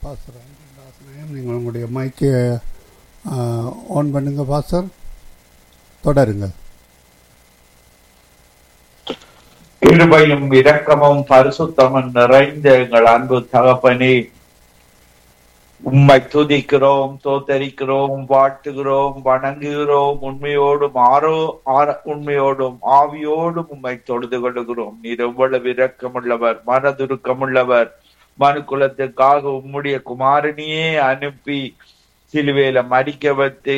Pastor தாசனையும் நீங்கள் உங்களுடைய மைக்கை ஆன் பண்ணுங்க பாஸ்டர் தொடருங்கள் கிருபையும் இரக்கமும் பரிசுத்தமும் நிறைந்த எங்கள் அன்பு தகப்பனே உம்மை துதிக்கிறோம் தோத்தரிக்கிறோம் வாழ்த்துகிறோம் வணங்குகிறோம் உண்மையோடும் ஆரோ ஆர உண்மையோடும் ஆவியோடும் உம்மை தொழுது கொள்ளுகிறோம் நீர் எவ்வளவு இரக்கமுள்ளவர் மனதுருக்கமுள்ளவர் மனு குலத்துக்காக உம்முடைய குமாரனியே அனுப்பி சிலுவையில மடிக்க வைத்து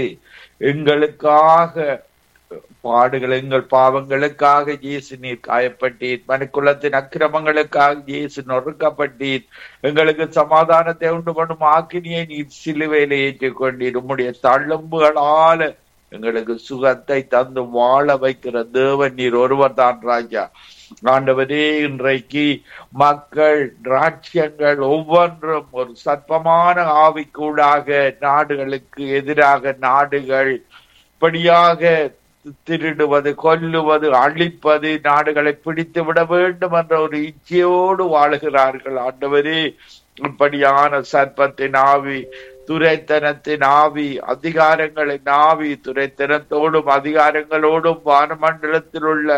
எங்களுக்காக பாடுகள் எங்கள் பாவங்களுக்காக இயேசு நீர் காயப்பட்டீர் மனுக்குலத்தின் அக்கிரமங்களுக்காக இயேசு நொறுக்கப்பட்டீர் எங்களுக்கு சமாதானத்தை உண்டு பண்ணும் ஆக்கினியை நீர் சிலுவையில ஏற்றுக்கொண்டீர் உம்முடைய தள்ளும்புகளால எங்களுக்கு சுகத்தை தந்து வாழ வைக்கிற தேவன் நீர் ஒருவர் தான் ராஜா ஆண்டவரே இன்றைக்கு மக்கள் ராட்சியங்கள் ஒவ்வொன்றும் ஒரு சற்பமான ஆவிக்கூடாக நாடுகளுக்கு எதிராக நாடுகள் இப்படியாக திருடுவது கொல்லுவது அழிப்பது நாடுகளை பிடித்து விட வேண்டும் என்ற ஒரு இச்சையோடு வாழுகிறார்கள் ஆண்டவரே இப்படியான சர்ப்பத்தின் ஆவி துரைத்தனத்தின் ஆவி அதிகாரங்களின் ஆவி துரைத்தனத்தோடும் அதிகாரங்களோடும் வானமண்டலத்தில் உள்ள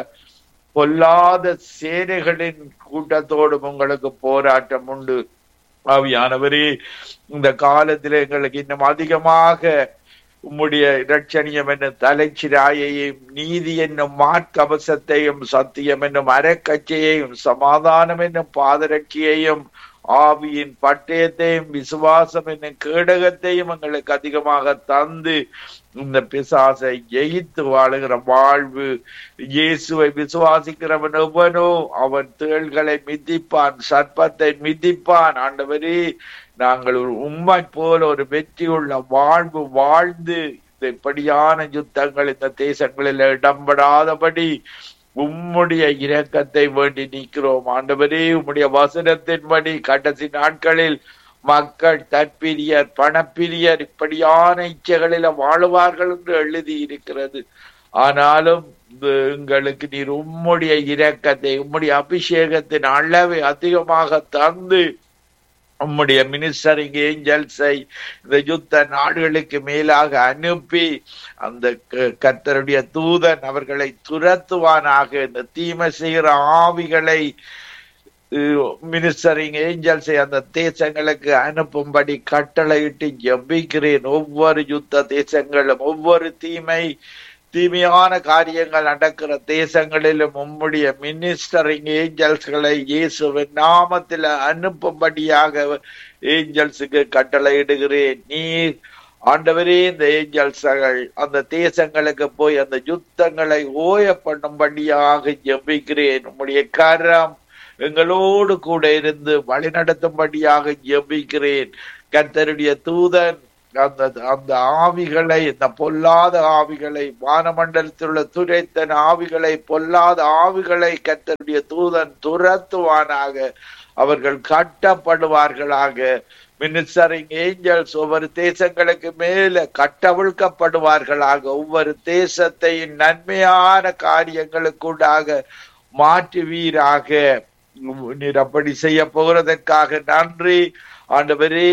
பொல்லாத சேனைகளின் கூட்டத்தோடும் உங்களுக்கு போராட்டம் உண்டு ஆவியானவரே இந்த காலத்தில் எங்களுக்கு இன்னும் அதிகமாக உம்முடைய இரட்சணியம் என்னும் தலைச்சிராயையும் நீதி என்னும் மாற்கவசத்தையும் சத்தியம் என்னும் அறக்கட்சியையும் சமாதானம் என்னும் பாதரட்சியையும் ஆவியின் பட்டயத்தையும் விசுவாசம் என்னும் கேடகத்தையும் எங்களுக்கு அதிகமாக தந்து இந்த பிசாசை ஜெயித்து வாழுகிற வாழ்வு இயேசுவை விசுவாசிக்கிறவன் எவனோ அவன் தேள்களை மிதிப்பான் சர்ப்பத்தை மிதிப்பான் ஆண்டவரே நாங்கள் ஒரு உண்மை போல ஒரு வெற்றியுள்ள வாழ்வு வாழ்ந்து இந்த இப்படியான யுத்தங்கள் இந்த தேசங்களில் இடம்படாதபடி உம்முடைய இரக்கத்தை வேண்டி நிற்கிறோம் ஆண்டவரே உம்முடைய வசனத்தின்படி கடைசி நாட்களில் மக்கள் தற்பிரியர் பணப்பிரியர் இப்படியான இச்சைகளில வாழுவார்கள் என்று எழுதி இருக்கிறது ஆனாலும் எங்களுக்கு நீர் உம்முடைய இரக்கத்தை உம்முடைய அபிஷேகத்தின் அளவை அதிகமாக தந்து உம்முடைய மினிஸ்டரிங் ஏஞ்சல்ஸை இந்த யுத்த நாடுகளுக்கு மேலாக அனுப்பி அந்த கர்த்தருடைய தூதன் அவர்களை துரத்துவானாக இந்த தீமை செய்கிற ஆவிகளை மினிஸ்டரிங் ஏஞ்சல்ஸை அந்த தேசங்களுக்கு அனுப்பும்படி கட்டளையிட்டு ஜபிக்கிறேன் ஒவ்வொரு யுத்த தேசங்களும் ஒவ்வொரு தீமை தீமையான காரியங்கள் நடக்கிற தேசங்களிலும் உம்முடைய மினிஸ்டரிங் ஏஞ்சல்ஸ்களை இயேசுவின் நாமத்தில் அனுப்பும்படியாக ஏஞ்சல்ஸுக்கு கட்டளையிடுகிறேன் நீர் ஆண்டவரே இந்த ஏஞ்சல்ஸ்கள் அந்த தேசங்களுக்கு போய் அந்த யுத்தங்களை ஓய பண்ணும்படியாக ஜெபிக்கிறேன் உம்முடைய கரம் எங்களோடு கூட இருந்து வழிநடத்தும்படியாக ஜெபிக்கிறேன் கர்த்தருடைய தூதன் அந்த அந்த ஆவிகளை இந்த பொல்லாத ஆவிகளை வானமண்டலத்தில் உள்ள துரைத்தன் ஆவிகளை பொல்லாத ஆவிகளை கத்தருடைய தூதன் துரத்துவானாக அவர்கள் கட்டப்படுவார்களாக மினிஸ்டரிங் ஏஞ்சல்ஸ் ஒவ்வொரு தேசங்களுக்கு மேல கட்டவிழ்க்கப்படுவார்களாக ஒவ்வொரு தேசத்தையும் நன்மையான காரியங்களுக்குள்ளாக மாற்றுவீராக நீர் அப்படி செய்ய போகிறதற்காக நன்றி ஆண்டவரே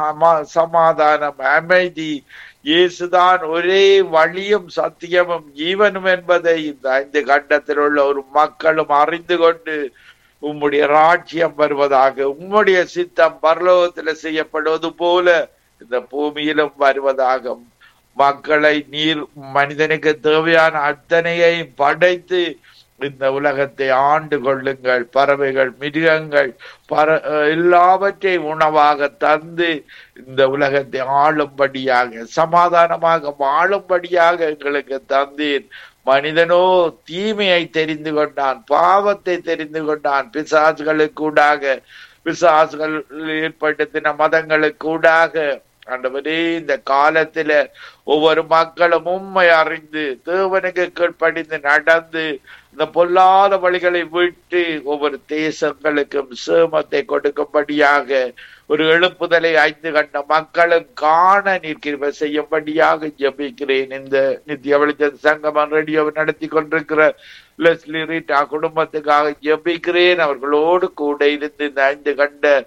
சமாதானம் அமைதி இயேசுதான் ஒரே வழியும் சத்தியமும் ஜீவனும் என்பதை இந்த ஐந்து கண்டத்தில் உள்ள ஒரு மக்களும் அறிந்து கொண்டு உம்முடைய ராஜ்யம் வருவதாக உம்முடைய சித்தம் பரலோகத்துல செய்யப்படுவது போல இந்த பூமியிலும் வருவதாக மக்களை நீர் மனிதனுக்கு தேவையான அத்தனையையும் படைத்து இந்த உலகத்தை ஆண்டு கொள்ளுங்கள் பறவைகள் மிருகங்கள் பற எல்லாவற்றையும் உணவாக தந்து இந்த உலகத்தை ஆளும்படியாக சமாதானமாக வாழும்படியாக எங்களுக்கு தந்தீர் மனிதனோ தீமையை தெரிந்து கொண்டான் பாவத்தை தெரிந்து கொண்டான் பிசாசுகளுக்கூடாக பிசாசுகள் ஏற்படுத்தின மதங்களுக்கூடாக ஆண்டவரே இந்த காலத்துல ஒவ்வொரு மக்களும் உண்மை அறிந்து தேவனுக்கு கீழ்ப்படிந்து நடந்து இந்த பொல்லாத வழிகளை விட்டு ஒவ்வொரு தேசங்களுக்கும் சேமத்தை கொடுக்கும்படியாக ஒரு எழுப்புதலை ஐந்து கண்ட மக்களும் காண நிற்கிற செய்யும்படியாக ஜபிக்கிறேன் இந்த நித்திய வெளிச்ச சங்கமம் ரேடியோவை நடத்தி கொண்டிருக்கிற லெஸ்லி ரீட்டா குடும்பத்துக்காக ஜபிக்கிறேன் அவர்களோடு கூட இருந்து இந்த ஐந்து கண்ட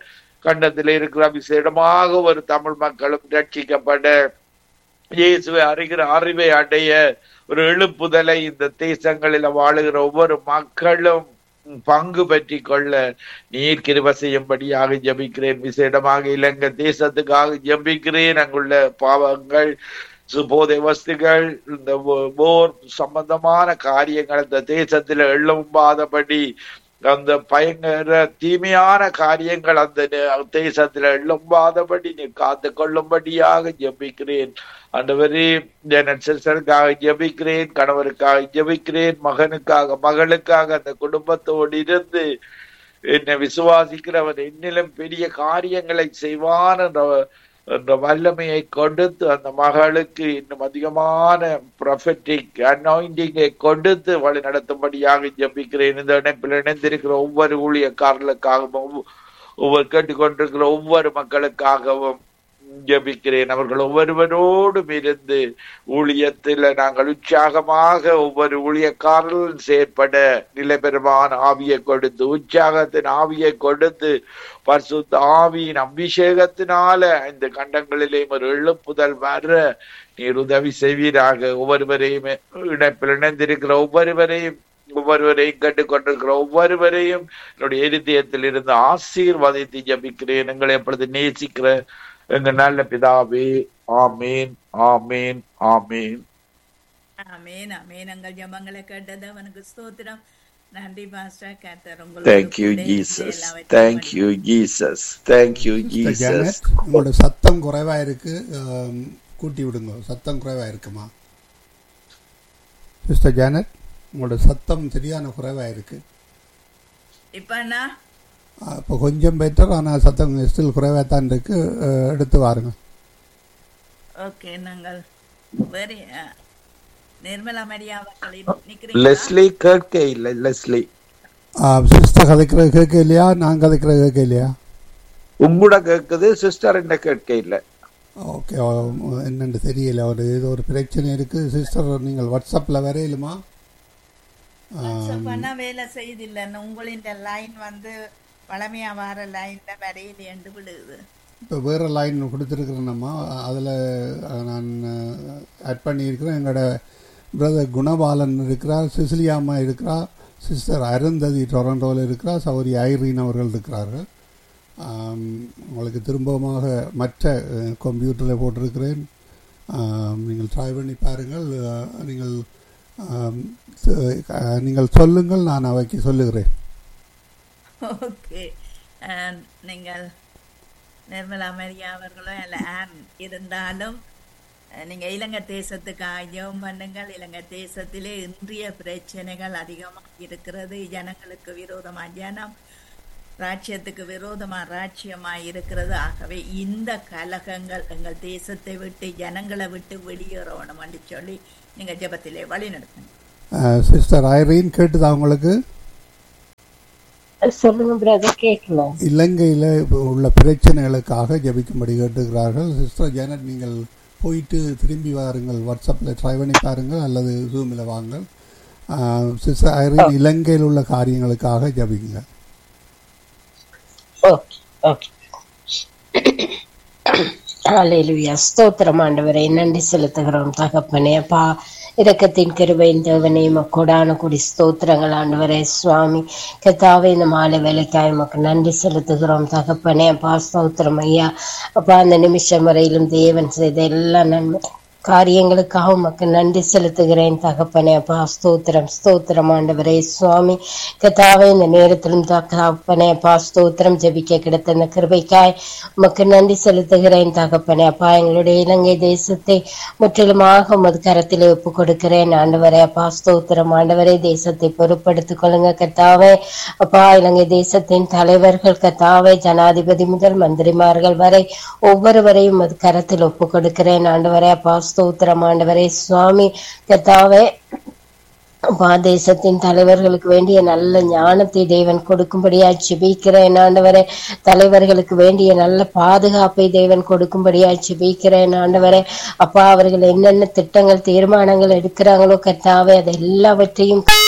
கண்டத்தில் இருக்கிற விசேடமாக ஒரு தமிழ் மக்களும் ரட்சிக்கப்பட இயேசுவை அறிகிற அறிவை அடைய ஒரு எழுப்புதலை இந்த தேசங்களில் வாழுகிற ஒவ்வொரு மக்களும் பங்கு பற்றி கொள்ள நீர் கிருப செய்யும்படியாக ஜபிக்கிறேன் விசேடமாக இலங்கை தேசத்துக்காக ஜபிக்கிறேன் அங்குள்ள பாவங்கள் போதை வஸ்துகள் இந்த போர் சம்பந்தமான காரியங்கள் இந்த தேசத்தில் எழும்பாதபடி அந்த பயங்கர தீமையான காரியங்கள் அந்த தேசத்துல எழும்பாதபடி நீ காத்து கொள்ளும்படியாக ஜபிக்கிறேன் ஆண்டவரே ஜனசருக்காக ஜபிக்கிறேன் கணவருக்காக ஜபிக்கிறேன் மகனுக்காக மகளுக்காக அந்த குடும்பத்தோடு இருந்து என்னை விசுவாசிக்கிறவன் என்னிலும் பெரிய காரியங்களை செய்வான் என்ற என்ற வல்லமையை கொடுத்து அந்த மகளுக்கு இன்னும் அதிகமான ப்ரொஃபட்டிக் அனாயிண்டிங்கை கொடுத்து வழி நடத்தும்படியாக ஜபிக்கிறேன் இந்த இணைப்பில் இணைந்திருக்கிற ஒவ்வொரு ஊழியக்காரர்களுக்காகவும் ஒவ்வொரு கேட்டுக்கொண்டிருக்கிற ஒவ்வொரு மக்களுக்காகவும் ஜபிக்கிறேன் அவர்கள் ஒவ்வொருவரோடும் இருந்து ஊழியத்தில் நாங்கள் உற்சாகமாக ஒவ்வொரு ஊழியக்காரர்களும் செயற்பட நிலைபெறுமான ஆவியை கொடுத்து உற்சாகத்தின் ஆவியை கொடுத்து பரிசுத்த ஆவியின் அபிஷேகத்தினால இந்த கண்டங்களிலேயும் ஒரு எழுப்புதல் வர நீர் உதவி செய்வீராக ஒவ்வொருவரையும் இணைப்பில் இணைந்திருக்கிற ஒவ்வொருவரையும் ஒவ்வொருவரையும் கேட்டுக்கொண்டிருக்கிற ஒவ்வொருவரையும் என்னுடைய இருதயத்தில் இருந்து ஆசீர்வாதத்தை ஜபிக்கிறேன் எங்களை எப்பொழுது நேசிக்கிற எங்க நல்ல பிதாவே ஆமீன் ஆமீன் ஆமீன் ஆமேன் ஆமேன் எங்கள் ஜபங்களை கேட்டது அவனுக்கு ஸ்தோத்திரம் நன்றி பாஸ்டர் கேட்டர் Thank you, Jesus. Thank you, Jesus. Thank you, sister Jesus. Janet உங்களோட சத்தம் குறைவா இருக்கு ஆம், கூட்டி விடுங்க சத்தம் குறைவா இருக்குமா சிஸ்டர் ஜானட் உங்களோட சத்தம் சரியான குறைவா இருக்கு இப்ப என்ன இப்போ கொஞ்சம் பெட்டர் ஆனால் சத்தம் ஸ்டில் குறைவாக தான் இருக்கு அஹ், எடுத்து வாருங்க ஓகே நாங்கள் வேறு அஹ், நிர்மலா மரியா அவர்கள் நிக்கிறீங்களா லெஸ்லி கேட்க இல்லை லெஸ்லி சிஸ்டர் கதைக்கிறது கேட்க இல்லையா நான் கதைக்கிறது கேட்க இல்லையா உங்களோட கேட்குது சிஸ்டர் என்ன கேட்க இல்லை ஓகே என்னன்னு தெரியல ஒரு ஏதோ ஒரு பிரச்சனை இருக்கு சிஸ்டர் நீங்கள் வாட்ஸ்அப்பில் வரையிலுமா வாட்ஸ்அப் பண்ணா வேலை செய்யுதில்லை உங்களின் லைன் வந்து பழமையா வர லைன்ல வரையில என்று விடுது இப்போ வேறு லைன் கொடுத்துருக்குறேன்னம்மா அதில் நான் ஆட் பண்ணியிருக்கிறேன் எங்களோட பிரதர் குணபாலன் இருக்கிறார் சிசிலியாம்மா இருக்கிறா சிஸ்டர் அருந்ததி டொரண்டோவில் இருக்கிறா சௌரி ஐரீன் அவர்கள் இருக்கிறார்கள் ஆம், உங்களுக்கு திரும்பமாக மற்ற கம்ப்யூட்டரில் போட்டிருக்கிறேன் ஆம், நீங்கள் ட்ரை பண்ணி பாருங்கள் அஹ், நீங்கள் ஆம், ச- அஹ், நீங்கள் சொல்லுங்கள் நான் அவைக்கு சொல்லுகிறேன் ஓகே நீங்கள் நிர்மலா மரியா அவர்களும் அல்ல ஆன் இருந்தாலும் அஹ், நீங்க இலங்கை தேசத்துக்காக ஜெபம் பண்ணுங்கள் இலங்கை தேசத்திலே இன்றைய பிரச்சனைகள் அதிகமாக இருக்கிறது ஜனங்களுக்கு விரோதமா ஜனம் ராஜ்யத்துக்கு விரோதமா ராஜ்யமா இருக்கிறது ஆகவே இந்த கலகங்கள் எங்கள் தேசத்தை விட்டு ஜனங்களை விட்டு வெளியேறணும் என்று சொல்லி நீங்க ஜெபத்திலே வழி நடத்துங்க சிஸ்டர் ஐரீன் கேட்டுதா உங்களுக்கு சொல்லுங்க பிரதர் கேட்கல இலங்கையில் உள்ள பிரச்சனைகளுக்காக ஜெபிக்கும்படி கேட்டுக்கிறார்கள் சிஸ்டர் ஜானட் நீங்கள் போயிட்டு திரும்பி வாருங்கள் வாட்ஸ்அப்பில் ட்ரை பண்ணி பாருங்கள் அல்லது ஜூமில் வாங்கள் சிஸ்டர் ஐரீன் இலங்கையில் உள்ள காரியங்களுக்காக ஜெபிங்க ஓகே ஓகே ஹalleluya ஸ்தோத்திரம் ஆண்டவரே நன்றி செலுத்துகிறோம் தகப்பனே அப்பா இரக்கத்தின் கிருபையின் தேவனே கொடான கொடி ஸ்தோத்திரங்கள் ஆண்டவரே சுவாமி கத்தாவே இந்த மாலை வேலைக்காய் உமக்கு நன்றி செலுத்துகிறோம் தகப்பனே அப்பா ஸ்தோத்திரம் ஐயா அப்பா அந்த நிமிஷம் வரையிலும் தேவன் செய்த எல்லா நன்மை காரியங்களுக்காக உமக்கு நன்றி செலுத்துகிறேன் தகப்பனே அப்பா ஸ்தோத்திரம் ஸ்தோத்திரம் ஆண்டவரே சுவாமி கத்தாவே இந்த நேரத்திலும் தகப்பனே அப்பா ஸ்தோத்திரம் ஜெபிக்க கிடைத்த இந்த கிருபைக்காய் உமக்கு நன்றி செலுத்துகிறேன் தகப்பனே அப்பா எங்களுடைய இலங்கை தேசத்தை முற்றிலுமாக உமது கரத்திலே ஒப்பு கொடுக்கிறேன் ஆண்டவரே அப்பா ஸ்தோத்திரம் ஆண்டவரே தேசத்தை பொறுப்படுத்திக் கொள்ளுங்க கத்தாவே அப்பா இலங்கை தேசத்தின் தலைவர்கள் கத்தாவே ஜனாதிபதி முதல் மந்திரிமார்கள் வரை ஒவ்வொருவரையும் உமது கரத்தில் ஒப்பு கொடுக்கிறேன் ஆண்டவரே அப்பா ஸ்தோத்திரம் ஆண்டவரே சுவாமி கத்தாவே அப்பா தேசத்தின் தலைவர்களுக்கு வேண்டிய நல்ல ஞானத்தை தேவன் கொடுக்கும்படியா ஜெபிக்கிறேன் ஆண்டவரே தலைவர்களுக்கு வேண்டிய நல்ல பாதுகாப்பை தேவன் கொடுக்கும்படியா ஜெபிக்கிறேன் ஆண்டவரே அப்பா அவர்கள் என்னென்ன திட்டங்கள் தீர்மானங்கள் எடுக்கிறாங்களோ கத்தாவே அது எல்லாவற்றையும்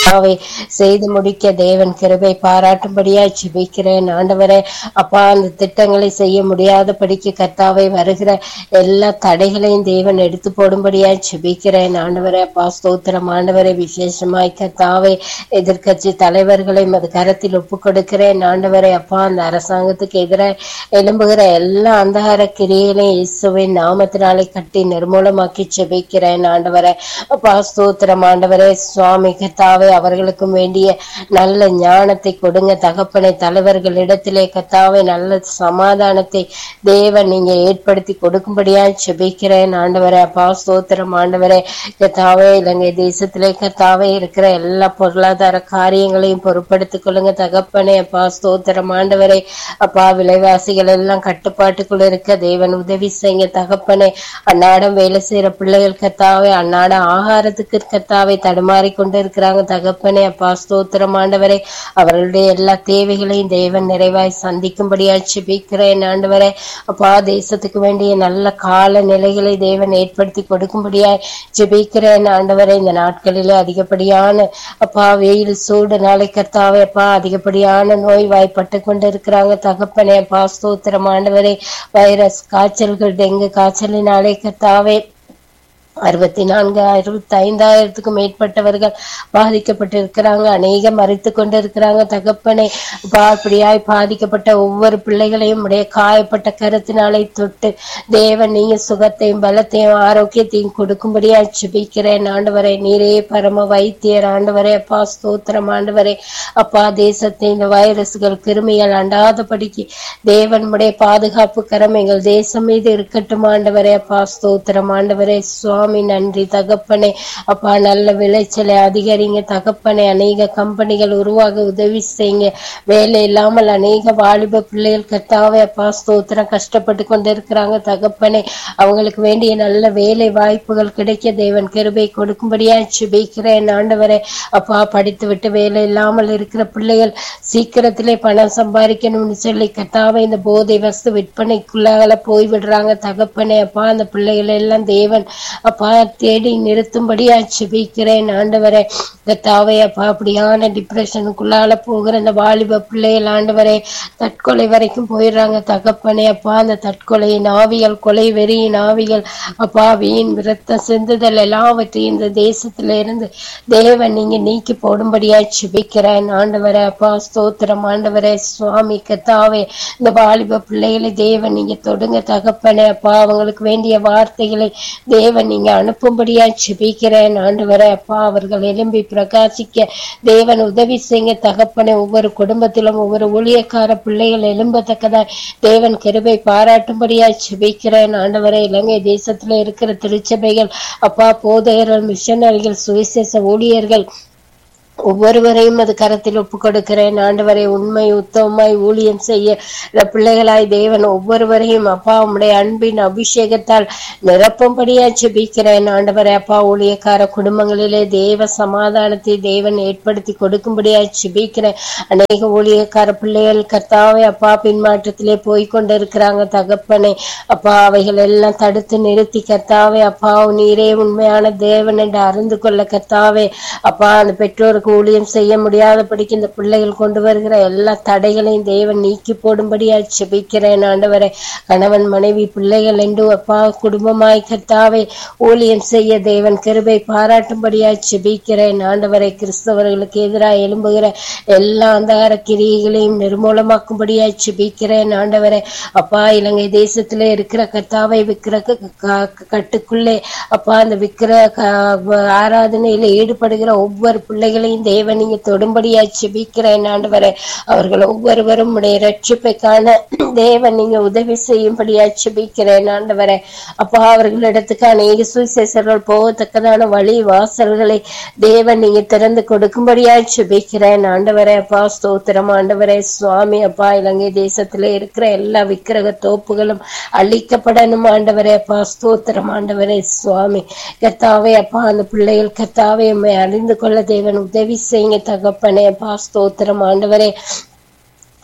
கர்த்தாவே செய்து முடிக்க தேவன் கிருபை பாராட்டும்படியாய் ஜெபிக்கிறேன் ஆண்டவரே அப்பா அந்த திட்டங்களை செய்ய முடியாதபடிக்கு கர்த்தாவே வருகிற எல்லா தடைகளையும் தேவன் எடுத்து போடும்படியாய் ஜெபிக்கிறேன் ஆண்டவரே அப்பா ஸ்தோத்திரம் ஆண்டவரே விசேஷமாய் கர்த்தாவே எதிர்க்கட்சி தலைவர்களை அது கரத்தில் ஒப்பு கொடுக்கிறேன் ஆண்டவரே அப்பா அந்த அரசாங்கத்துக்கு எதிராக எழும்புகிற எல்லா அந்தகார கிரியைகளையும் இயேசுவின் நாமத்தினாலே கட்டி நிர்மூலமாக்கி ஜெபிக்கிறேன் ஆண்டவரே அப்பா ஸ்தோத்திரம் ஆண்டவரே சுவாமி கர்த்தாவே அவர்களுக்கும் வேண்டிய நல்ல ஞானத்தை கொடுங்க தகப்பனை தலைவர்களிடத்திலே கர்த்தாவே நல்ல சமாதானத்தை தேவன் நீங்க ஏற்படுத்தி கொடுக்கும்படியா ஜெபிக்கிறேன் ஆண்டவரே அப்பா ஸ்தோத்திரம் ஆண்டவரே கர்த்தாவே இலங்கை தேசத்திலே கர்த்தாவே இருக்கிற எல்லா பொருளாதார காரியங்களையும் பொறுப்படுத்திக் கொள்ளுங்க தகப்பனே அப்பா ஸ்தோத்திரம் ஆண்டவரே அப்பா விலைவாசிகள் எல்லாம் கட்டுப்பாட்டுக்குள்ள இருக்க தேவன் உதவி செய்யுங்க தகப்பனே அன்னாடம் வேலை செய்யற பிள்ளைகள் கத்தாவே அன்னாட ஆகாரத்துக்கு கத்தாவே தடுமாறி கொண்டு இருக்கிறாங்க தகப்பனே அப்பா ஸ்தோத்திரம் ஆண்டவரே அவர்களுடைய எல்லா தேவைகளையும் தேவன் நிறைவாய் சந்திக்கும்படியா ஜெபிக்கிறேன் ஆண்டவரே அப்பா தேசத்துக்கு வேண்டிய நல்ல கால நிலைகளை தேவன் ஏற்படுத்தி கொடுக்கும்படியாய் ஜெபிக்கிறேன் ஆண்டவரே இந்த நாட்களிலே அதிகப்படியான அப்பா வெயில் சூடு நாளை கத்தாவே அப்பா அதிகப்படியான நோய் வாய்ப்பட்டு கொண்டு இருக்கிறாங்க தகப்பனே அப்பா ஸ்தோத்திரம் ஆண்டவரே வைரஸ் காய்ச்சல்கள் டெங்கு காய்ச்சலினாலே கத்தாவே அறுபத்தி நான்கு அறுபத்தி ஐந்தாயிரத்துக்கும் மேற்பட்டவர்கள் பாதிக்கப்பட்டிருக்கிறாங்க அநேகம் மறித்து கொண்டு இருக்கிறாங்க தகப்பனே அப்பா அப்படியாய் பாதிக்கப்பட்ட ஒவ்வொரு பிள்ளைகளையும் உடைய காயப்பட்ட கருத்தினாலே தொட்டு தேவன் நீங்க சுகத்தையும் பலத்தையும் ஆரோக்கியத்தையும் கொடுக்கும்படியா ஜெபிக்கிறேன் ஆண்டவரே நீரே பரம வைத்தியர் ஆண்டவரே அப்பா ஸ்தோத்திரம் ஆண்டவரே அப்பா தேசத்தை இந்த வைரஸ்கள் கிருமிகள் அண்டாதபடிக்கு தேவன் உடைய பாதுகாப்பு கரம் எங்கள் தேசம் மீது இருக்கட்டும் ஆண்டவரே அப்பா ஸ்தோத்திரம் ஆண்டவரே சுவாமி நன்றி தகப்பனே அப்பா நல்ல விளைச்சலை அதிகரிங்க தகப்பனே அநேக கம்பெனிகள் உருவாக உதவி செய்யுங்க வேலை இல்லாமல் அநேக வாலிப பிள்ளைகள் கத்தாவே அப்பா ஸ்தோத்திரம் கஷ்டப்பட்டு கொண்டு இருக்கிறாங்க தகப்பனே அவங்களுக்கு வேண்டிய நல்ல வேலை வாய்ப்புகள் கிடைக்க தேவன் கிருபை கொடுக்கும்படியா ஜெபிக்கிறேன் ஆண்டவரே அப்பா படித்து விட்டு வேலை இல்லாமல் இருக்கிற பிள்ளைகள் சீக்கிரத்திலே பணம் சம்பாதிக்கணும்னு சொல்லி கத்தாவே இந்த போதை வஸ்து விற்பனைக்குள்ளால போய் விடுறாங்க தகப்பனே அப்பா அந்த பிள்ளைகள் எல்லாம் தேவன் அப்பா தேடி நிறுத்தும்படியா ஜெபிக்கிறேன் ஆண்டவரே கத்தாவே அப்பா அப்படியான டிப்ரெஷனுக்குள்ளால போகிற இந்த வாலிப பிள்ளைகள் ஆண்டவரே தற்கொலை வரைக்கும் போயிடுறாங்க தகப்பனே அப்பா அந்த தற்கொலையின் ஆவிகள் கொலை வெறியின் ஆவிகள் அப்பா வீண் விரத்தம் சிந்துதல் எல்லாவற்றையும் இந்த தேசத்துல இருந்து தேவன் நீங்க நீக்கி போடும்படியா ஜெபிக்கிறேன் ஆண்டவரே அப்பா ஸ்தோத்திரம் ஆண்டவரே சுவாமி கத்தாவே இந்த வாலிப பிள்ளைகளை தேவன் நீங்க தொடுங்க தகப்பனே அப்பா அவங்களுக்கு வேண்டிய வார்த்தைகளை தேவன் நீங்க அனுப்பும்படியா ஜெபிக்கிறேன் ஆண்டவரே அப்பா அவர்கள் எழும்பி பிரகாசிக்க தேவன் உதவி செய்யுங்க தகப்பனே ஒவ்வொரு குடும்பத்திலும் ஒவ்வொரு ஊழியக்கார பிள்ளைகள் எழும்பத்தக்கதா தேவன் கிருபை பாராட்டும்படியா ஜெபிக்கிறேன் ஆண்டவரே இலங்கை தேசத்துல இருக்கிற திருச்சபைகள் அப்பா போதையர்கள் மிஷனரிகள் சுவிசேஷ ஊழியர்கள் ஒவ்வொருவரையும் அது கரத்தில் ஒப்பு கொடுக்கிறேன் ஆண்டவரை உண்மை உத்தமமாய் ஊழியம் செய்ய இந்த பிள்ளைகளாய் தேவன் ஒவ்வொருவரையும் அப்பா உம்முடைய அன்பின் அபிஷேகத்தால் நிரப்பும்படியா ஜெபிக்கிறேன் ஆண்டவரை அப்பா ஊழியக்கார குடும்பங்களிலே தேவ சமாதானத்தை தேவன் ஏற்படுத்தி கொடுக்கும்படியா ஜெபிக்கிறேன் அநேக ஊழியக்கார பிள்ளைகள் கர்த்தாவே அப்பா பின்மாற்றத்திலே போய் கொண்டிருக்கிறாங்க தகப்பனே அப்பா அவைகள் எல்லாம் தடுத்து நிறுத்தி கர்த்தாவே அப்பா நீரே உண்மையான தேவன் என்று அறிந்து கொள்ள கர்த்தாவே அப்பா அந்த பெற்றோருக்கு ஊழியம் செய்ய முடியாதபடிக்கு இந்த பிள்ளைகள் கொண்டு வருகிற எல்லா தடைகளையும் தேவன் நீக்கி போடும்படியா ஜெபிக்கிறேன் ஆண்டவரே கணவன் மனைவி பிள்ளைகள் என்று அப்பா குடும்பமாய் கர்த்தாவே ஊழியம் செய்ய தேவன் கிருபை பாராட்டும்படியா ஜெபிக்கிறேன் ஆண்டவரை கிறிஸ்தவர்களுக்கு எதிராக எழும்புகிற எல்லா அந்தகார கிரியைகளையும் நிர்மூலமாக்கும்படியா ஜெபிக்கிறேன் ஆண்டவரே அப்பா இலங்கை தேசத்துல இருக்கிற கர்த்தாவை விக்கிர க- க- கட்டுக்குள்ளே அப்பா அந்த விக்கிர க- ஆராதனையில ஈடுபடுகிற ஒவ்வொரு பிள்ளைகளையும் தேவன் நீங்க தொடும்படியா ஜெபிக்கிறேன் ஆண்டவரே அவர்கள் ஒவ்வொருவரும் உடைய ரட்சிப்பை காண தேவன் நீங்க உதவி செய்யும்படியா ஜெபிக்கிறேன் ஆண்டவரே அப்பா அவர்களிடத்துக்கு அநேக சுவிசேஷர்கள் போகத்தக்கதான வழி வாசல்களை தேவன் நீங்க திறந்து கொடுக்கும்படியா ஜெபிக்கிறேன் ஆண்டவரே அப்பா ஸ்தோத்திரம் ஆண்டவரே சுவாமி அப்பா இலங்கை தேசத்துல இருக்கிற எல்லா விக்கிரக தோப்புகளும் அழிக்கப்படணும் ஆண்டவரே அப்பா ஸ்தோத்திரம் ஆண்டவரே சுவாமி கர்த்தாவே அப்பா அந்த பிள்ளைகள் கர்த்தாவே உம்மை அறிந்து கொள்ள தேவன் உதவி செய்யுங்க தகப்பனே அப்பா ஸ்தோத்திரம் ஆண்டவரே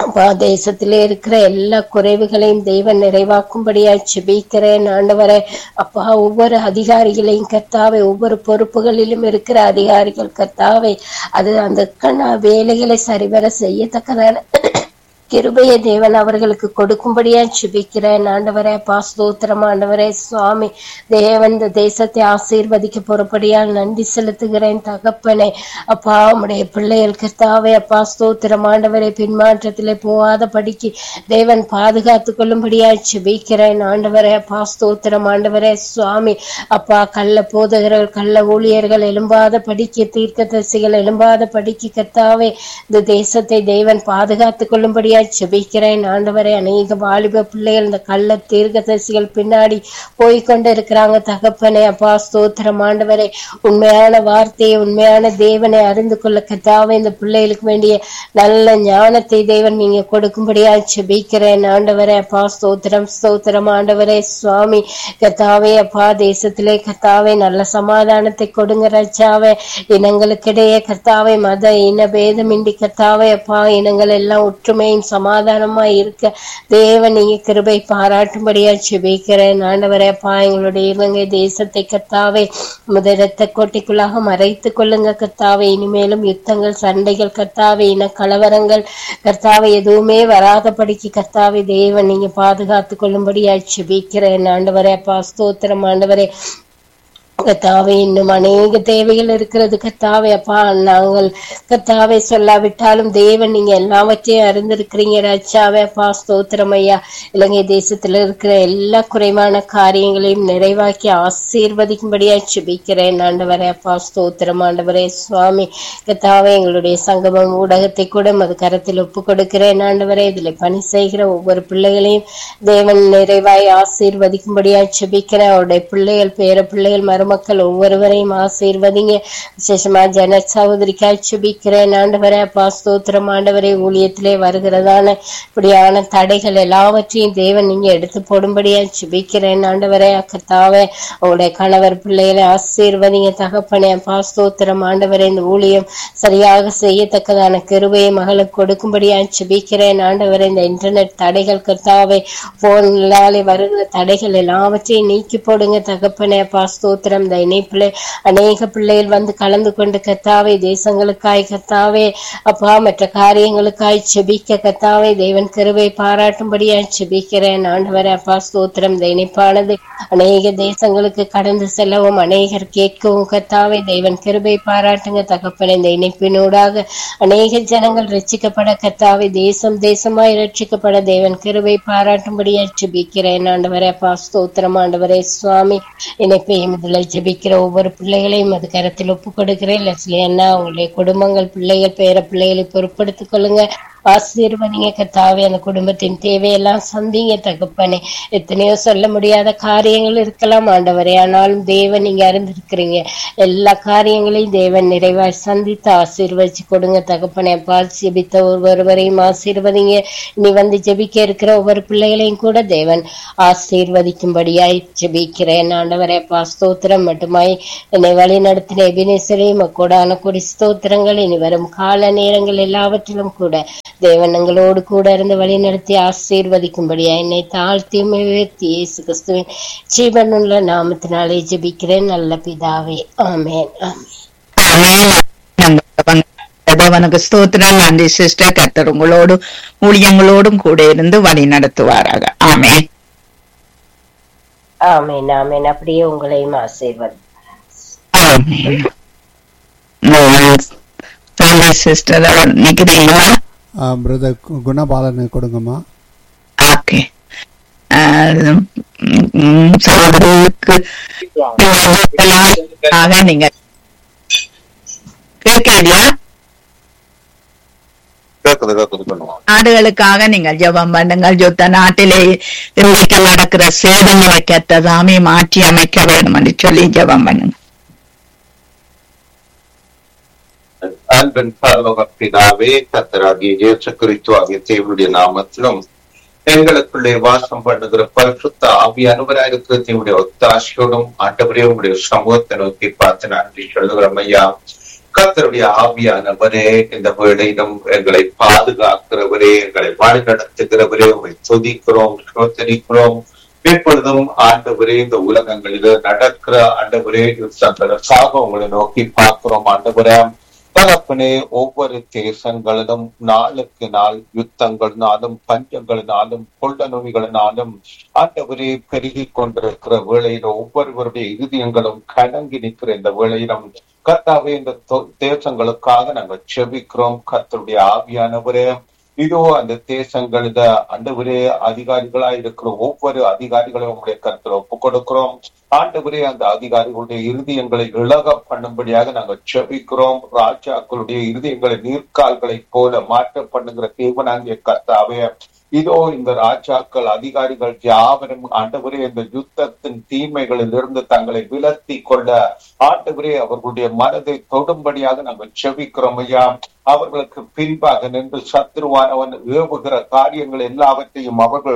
அப்பா தேசத்திலே இருக்கிற எல்லா குறைவுகளையும் தெய்வன் நிறைவாக்கும்படியாய் செபிக்கிறேன் ஆண்டவரே அப்பா ஒவ்வொரு அதிகாரிகளையும் கர்த்தாவே ஒவ்வொரு பொறுப்புகளிலும் இருக்கிற அதிகாரிகள் கர்த்தாவே அது அந்த கண்ண வேலைகளை சரிவர செய்யத்தக்கதான கிருபைய தேவன் அவர்களுக்கு கொடுக்கும்படியா சுபிக்கிறேன் ஆண்டவரே பாஸ்தோத்திரம் ஆண்டவரே சுவாமி தேவன் இந்த தேசத்தை ஆசீர்வதிக்க பொறுப்படியால் நன்றி செலுத்துகிறேன் தகப்பனே அப்பா உம்முடைய பிள்ளைகள் கர்த்தாவே அப்பா ஸ்தோத்திரம் ஆண்டவரே பின்மாற்றத்திலே போகாத படிக்கு தேவன் பாதுகாத்து கொள்ளும்படியா சுபிக்கிறேன் ஆண்டவரே அப்பா ஸ்தோத்திரம் ஆண்டவரே சுவாமி அப்பா கள்ள போதகர்கள் கள்ள ஊழியர்கள் எழும்பாத படிக்க தீர்க்க தரிசிகள் எழும்பாத படிக்கு கர்த்தாவே இந்த தேசத்தை தேவன் பாதுகாத்து கொள்ளும்படியா செபிக்கிறேன் ஆண்டவரே அநேக வாலிப பிள்ளைகள் இந்த கள்ள தீர்க்கதரிசிகள் பின்னாடி போய்கொண்டு இருக்கிறாங்க தகப்பனே அப்பா ஸ்தோத்திரம் ஆண்டவரே உண்மையான வார்த்தையை உண்மையான தேவனை அறிந்து கொள்ள கத்தாவே இந்த பிள்ளைகளுக்கு வேண்டிய நல்ல ஞானத்தை தேவன் நீங்க கொடுக்கும்படியா செபிக்கிறேன் ஆண்டவரே அப்பா ஸ்தோத்திரம் ஸ்தோத்திரம் ஆண்டவரே சுவாமி கத்தாவே அப்பா தேசத்திலே கத்தாவே நல்ல சமாதானத்தை கொடுங்க ரச்சாவே இனங்களுக்கிடையே கர்த்தாவே மத இன பேதமின்றி கர்த்தாவே அப்பா இனங்கள் எல்லாம் ஒற்றுமையும் சமாதானமா இருக்க தேவன் நீங்க கிருபை பாராட்டும்படியா செபிக்கிறேன் ஆண்டவரே அப்பா எங்களுடைய இலங்கை தேசத்தை கர்த்தாவே முதரத்த கோட்டைக்குள்ளாக மறைத்து கொள்ளுங்க கர்த்தாவே இனிமேலும் யுத்தங்கள் சண்டைகள் கர்த்தாவே இன கலவரங்கள் கர்த்தாவே எதுவுமே வராதபடிக்கு கர்த்தாவே தேவன் நீங்க பாதுகாத்து கொள்ளும்படியா செபிக்கிறேன் ஆண்டவரே அப்பா ஸ்தோத்திரம் ஆண்டவரே கத்தாவே இன்னும் அநேக தேவைகள் இருக்கிறது கத்தாவே அப்பா நாங்கள் கத்தாவே சொல்லாவிட்டாலும் தேவன் நீங்க எல்லாவற்றையும் அறிந்திருக்கிறீங்க ராஜாவே அப்பா ஸ்தோத்திரம் ஐயா இலங்கை தேசத்துல இருக்கிற எல்லா குறைவான காரியங்களையும் நிறைவாக்கி ஆசீர்வதிக்கும்படியா சுபிக்கிறேன் ஆண்டவரே அப்பா ஸ்தோத்திரம் ஆண்டவரே சுவாமி கத்தாவே எங்களுடைய சங்கமம் ஊடகத்தை கூட மது கரத்தில் ஒப்பு கொடுக்கிறேன் ஆண்டவரே இதுல பணி செய்கிற ஒவ்வொரு பிள்ளைகளையும் தேவன் நிறைவாய் ஆசீர்வதிக்கும்படியா சுபிக்கிறேன் அவருடைய பிள்ளைகள் பேர பிள்ளைகள் மருமக்கள் ஒவ்வொருவரையும் ஆசீர்வதிங்க விசேஷமா ஜன சகோதரிக்காய் சுபிக்கிறேன் ஆண்டவரே அப்பா ஸ்தோத்திரம் ஆண்டவரே ஊழியத்திலே வருகிறதான இப்படியான தடைகள் எல்லாவற்றையும் தேவன் நீங்க எடுத்து போடும்படியா சுபிக்கிறேன் ஆண்டவரே கர்த்தாவே உங்களுடைய கணவர் பிள்ளைகளை ஆசீர்வதிங்க தகப்பனே அப்பா ஸ்தோத்திரம் ஆண்டவரே இந்த ஊழியம் சரியாக செய்யத்தக்கதான கிருபையை மகளுக்கு கொடுக்கும்படியா சுபிக்கிறேன் ஆண்டவரே இந்த இன்டர்நெட் தடைகள் கர்த்தாவே போனாலே வருகிற தடைகள் எல்லாவற்றையும் நீக்கி போடுங்க தகப்பனே அப்பா ஸ்தோத்திரம் இந்த இணைப்பில் அநேக பிள்ளைகள் வந்து கலந்து கொண்டு கத்தாவே தேசங்களுக்காய் கத்தாவே அப்பா மற்ற காரியங்களுக்காய் செபிக்க கத்தாவே தேவன் கருவை பாராட்டும்படியாய் செபிக்கிறேன் ஆண்டவரே அப்பா ஸ்தோத்திரம் இந்த இணைப்பானது அநேக தேசங்களுக்கு கடந்து செல்லவும் அநேகர் கேட்கவும் கத்தாவே தேவன் கிருபை பாராட்டுங்க தகப்பன இந்த இணைப்பினூடாக அநேக ஜனங்கள் ரட்சிக்கப்பட கத்தாவே தேசம் தேசமாய் ரட்சிக்கப்பட தேவன் கிருபை பாராட்டும்படியாய் செபிக்கிறேன் ஆண்டவரே அப்பா ஸ்தோத்திரம் ஆண்டவரே சுவாமி இணைப்பையும் இதுல ஜெபிக்கிற ஒவ்வொரு பிள்ளைகளையும் அது கரத்தில் ஒப்பு கொடுக்கிறேன் லட்சுமி அண்ணா உங்களுடைய குடும்பங்கள் பிள்ளைகள் பேர பிள்ளைகளை பொறுப்படுத்திக் கொள்ளுங்க ஆசீர்வதிங்க கத்தாவே அந்த குடும்பத்தின் தேவையெல்லாம் சந்திங்க தகப்பனே எத்தனையோ சொல்ல முடியாத காரியங்கள் இருக்கலாம் ஆண்டவரே ஆனாலும் தேவன் நீங்க அறிந்திருக்கிறீங்க எல்லா காரியங்களையும் தேவன் நிறைவாய் சந்தித்து ஆசீர்வதிச்சு கொடுங்க தகப்பனே பால் ஜெபித்த ஒவ்வொருவரையும் ஆசீர்வதிங்க நீ வந்து ஜெபிக்க இருக்கிற ஒவ்வொரு பிள்ளைகளையும் கூட தேவன் ஆசீர்வதிக்கும்படியாய் ஜெபிக்கிறேன் ஆண்டவரே அப்பா ஸ்தோத்திரம் மட்டுமாய் என்னை வழி நடத்தின எபினேசரே மக்கோடான கொடி ஸ்தோத்திரங்கள் இனி வரும் கால நேரங்கள் எல்லாவற்றிலும் கூட தேவன் எங்களோடு கூட இருந்து வழி நடத்தி ஆசீர்வதிக்கும்படியா என்னை தாழ்த்தி உயர்த்தி இயேசு கிறிஸ்துவின் ஜீவனுள்ள நாமத்தினாலே ஜெபிக்கிறேன் நல்ல பிதாவே ஆமென் ஆமென் தேவனுக்கு ஸ்தோத்திரம் நன்றி சிஸ்டர் கர்த்தர் உங்களோடும் ஊழியங்களோடும் கூட இருந்து வழி நடத்துவாராக ஆமே ஆமென் ஆமென் அப்படியே உங்களையும் ஆசீர்வதி சிஸ்டர் நிக்கிறீங்களா பிரதர் குணபாலனை கொடுங்கம்மா ஓகே சகோதரர்களுக்கு நீங்க கேட்கலையா கேக்குது கேக்குது பண்ணுவோம் நாடுகளுக்காக நீங்கள் ஜெபம் பண்ணுங்கள் யுத்த நாட்டிலே இன்றைக்கு நடக்கிற சேதங்களை கெட்டதாமே மாற்றி அமைக்க வேண்டும் என்று சொல்லி ஜெபம் பண்ணுங்க அன்பின் பரலோக பிதாவே கத்தராகிய இயேசு கிறிஸ்து ஆகிய தேவனுடைய நாமத்திலும் எங்களுக்குள்ளே வாசம் பண்ணுகிற பரிசுத்த ஆவி அனுபராயிருக்கிற தேவனுடைய ஒத்தாசையோடும் ஆண்டவரே உங்களுடைய சமூகத்தை நோக்கி பார்த்து நன்றி சொல்லுகிறோம் ஐயா கர்த்தருடைய ஆவியானவரே இந்த வேளையிலும் எங்களை பாதுகாக்கிறவரே எங்களை வழி நடத்துகிறவரே உங்களை துதிக்கிறோம் சோதரிக்கிறோம் எப்பொழுதும் ஆண்டவரே இந்த உலகங்களில் நடக்கிற ஆண்டவரே யுத்தங்களுக்காக உங்களை நோக்கி பார்க்கிறோம் ஆண்டவரே தகப்பனே ஒவ்வொரு தேசங்களிலும் நாளுக்கு நாள் யுத்தங்களினாலும் பஞ்சங்களினாலும் கொள்ள நோய்களினாலும் ஆண்டவரே பெருகி கொண்டிருக்கிற வேளையில ஒவ்வொருவருடைய இருதயங்களும் கலங்கி நிற்கிற இந்த வேளையிலும் கர்த்தாவே இந்த தொ- தேசங்களுக்காக நாங்கள் செபிக்கிறோம் கர்த்தருடைய ஆவியானவரே இதோ அந்த தேசங்களில ஆண்டவரே அதிகாரிகளா இருக்கிற ஒவ்வொரு அதிகாரிகளையும் உங்களுடைய கருத்துல ஒப்புக் கொடுக்கிறோம் ஆண்டவரே அந்த அதிகாரிகளுடைய இருதயங்களை இழக பண்ணும்படியாக நாங்கள் செபிக்கிறோம் ராஜாக்களுடைய இருதயங்களை நீர்க்கால்களைப் போல மாற்ற பண்ணுகிற தேவனாகிய கர்த்தாவே இதோ இந்த ராஜாக்கள் அதிகாரிகள் யாவரும் ஆண்டவரே இந்த யுத்தத்தின் தீமைகளில் இருந்து தங்களை விலத்தி கொள்ள ஆண்டவரே அவர்களுடைய மனதை தொடும்படியாக நாங்கள் செபிக்கிறோம் ஐயா அவர்களுக்கு பின்பாக நின்று சத்ருவானவன் ஏவுகிற காரியங்கள் எல்லாவற்றையும் அவர்கள்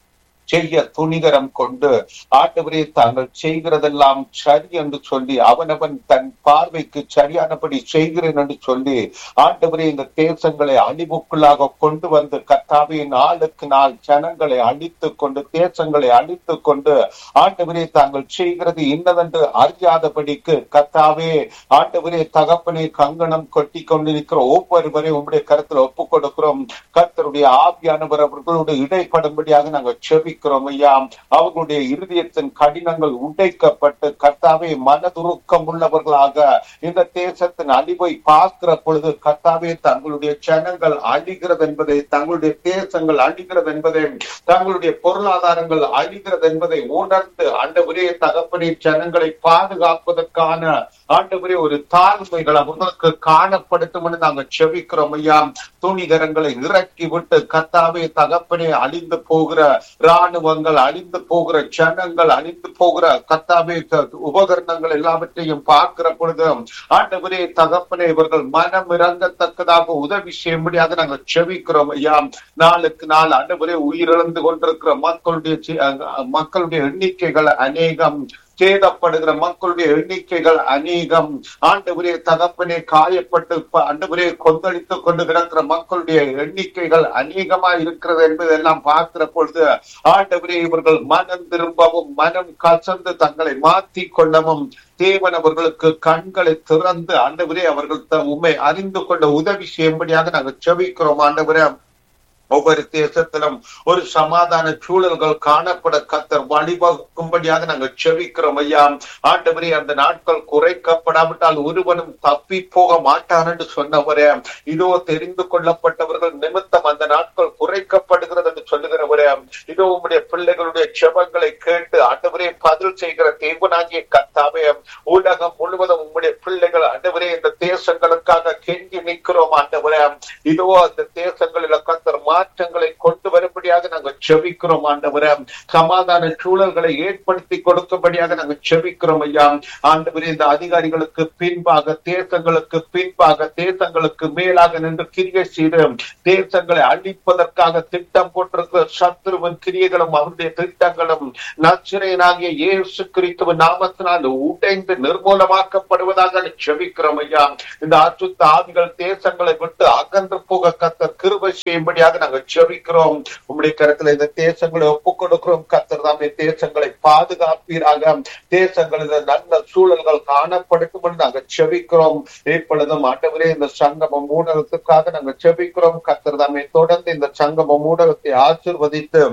செய்ய துணிகரம் கொண்டு ஆண்டவரே தாங்கள் செய்கிறதெல்லாம் சரி என்று சொல்லி அவனவன் தன் பார்வைக்கு சரியானபடி செய்கிறேன் என்று சொல்லி ஆண்டவரே இந்த தேசங்களை அழிவுக்குள்ளாக கொண்டு வந்து கத்தாவே நாளுக்கு நாள் ஜனங்களை அழித்துக் கொண்டு தேசங்களை அழித்துக் கொண்டு ஆண்டவரே தாங்கள் செய்கிறது இன்னதென்று அறியாதபடிக்கு கத்தாவே ஆண்டவரே தகப்பனே கங்கணம் கொட்டி கொண்டிருக்கிற ஒவ்வொருவரையும் உங்களுடைய கருத்துல ஒப்புக் கொடுக்கிறோம் கர்த்தருடைய ஆவியானவர் அவர்களோடு இடைப்படும்படியாக நாங்கள் செபிக்கிறோம் ஐயா அவர்களுடைய இருதயத்தின் கடினங்கள் உடைக்கப்பட்டு கர்த்தாவே மனதுருக்கம் உள்ளவர்களாக இந்த தேசத்தின் அழிவை பார்க்கிற பொழுது கர்த்தாவே தங்களுடைய ஜனங்கள் அழிகிறது என்பதை தங்களுடைய தேசங்கள் அழிகிறது என்பதை தங்களுடைய பொருளாதாரங்கள் அழிகிறது என்பதை உணர்ந்து ஆண்டவரே தகப்பனே ஜனங்களை பாதுகாப்பதற்கான ஆண்டவரே ஒரு தாழ்மைகள் அவர்களுக்கு காணப்படுத்தும் என்று நாங்கள் செபிக்கிறோம் ஐயா துணிகரங்களை இறக்கி விட்டு கத்தாவே தகப்பனே அழிந்து போகிற ராணுவங்கள் அழிந்து போகிற ஜனங்கள் அழிந்து போகிற கத்தாவே த- உபகரணங்கள் எல்லாவற்றையும் பார்க்கிற பொழுது ஆண்டவரே தகப்பனே இவர்கள் மனம் இறங்கத்தக்கதாக உதவி செய்யும்படியாக நாங்கள் செபிக்கிறோம் ஐயா நாளுக்கு நாள் ஆண்டவரே உயிரிழந்து கொண்டிருக்கிற மக்களுடைய சி- அஹ் மக்களுடைய எண்ணிக்கைகள் அநேகம் சேதப்படுகிற மக்களுடைய எண்ணிக்கைகள் அநேகம் ஆண்டவரே தகப்பனே காயப்பட்டு ப- ஆண்டவரே கொந்தளித்துக் கொண்டு கிடக்கிற மக்களுடைய எண்ணிக்கைகள் அநேகமா இருக்கிறது என்பதெல்லாம் பார்க்கிற பொழுது ஆண்டவரே இவர்கள் மனம் திரும்பவும் மனம் கசந்து தங்களை மாத்தி கொள்ளவும் தேவன் அவர்களுக்கு கண்களை திறந்து ஆண்டவரே அவர்கள் த- உண்மை அறிந்து கொள்ள உதவி செய்யும்படியாக நாங்கள் செபிக்கிறோம் ஆண்டவரே ஒவ்வொரு தேசத்திலும் ஒரு சமாதான சூழல்கள் காணப்பட கத்தர் வழிவகுக்கும்படியாக நாங்கள் செபிக்கிறோம் ஐயா ஆண்டவரே அந்த நாட்கள் குறைக்கப்படாவிட்டால் ஒருவனும் தப்பி போக மாட்டான் என்று சொன்னவரே இதோ தெரிந்து கொள்ளப்பட்டவர்கள் நிமித்தம் அந்த நாட்கள் குறைக்கப்படுகிறது என்று சொல்லுகிறவரே இதோ உம்முடைய பிள்ளைகளுடைய செபங்களை கேட்டு ஆண்டவரே பதில் செய்கிற தேவனாகிய கத்தாவே உலகம் முழுவதும் உம்முடைய பிள்ளைகள் ஆண்டவரே இந்த தேசங்களுக்காக கெஞ்சி நிற்கிறோம் ஆண்டவரே இதோ அந்த தேசங்களில் கத்தர் மாற்றங்களை கொண்டு வரும்படியாக நாங்கள் செபிக்கிறோம் ஆண்டவரே சமாதான சூழல்களை ஏற்படுத்தி கொடுக்கும்படியாக நாங்கள் செபிக்கிறோம் ஐயா ஆண்டவரே இந்த அதிகாரிகளுக்கு பின்பாக தேசங்களுக்கு பின்பாக தேசங்களுக்கு மேலாக நின்று கிரியை செய்து தேசங்களை அழிப்பதற்காக திட்டம் போட்டிருக்கிற சத்ருவின் கிரியைகளும் அவருடைய திட்டங்களும் நச்சிரையனாகிய இயேசு கிறிஸ்துவ நாமத்தினால் உடைந்து நிர்மூலமாக்கப்படுவதாக செபிக்கிறோம் ஐயா இந்த அசுத்த ஆவிகள் தேசங்களை விட்டு அகன்று போக கத்தர் கிருபை செய்யும்படியாக நாங்கள் செபிக்கிறோம் உம்முடைய கருத்துல இந்த தேசங்களை ஒப்புக் கொடுக்கிறோம் கத்தர் தாமே தேசங்களை பாதுகாப்பீராக தேசங்களில் நல்ல சூழல்கள் காணப்படுத்தும் என்று நாங்கள் செபிக்கிறோம் இப்பொழுதும் ஆண்டவரே இந்த சங்கமம் ஊடகத்துக்காக நாங்கள் செபிக்கிறோம் கத்தர் தாமே தொடர்ந்து இந்த சங்கமம் ஊடகத்தை ஆசிர்வதித்து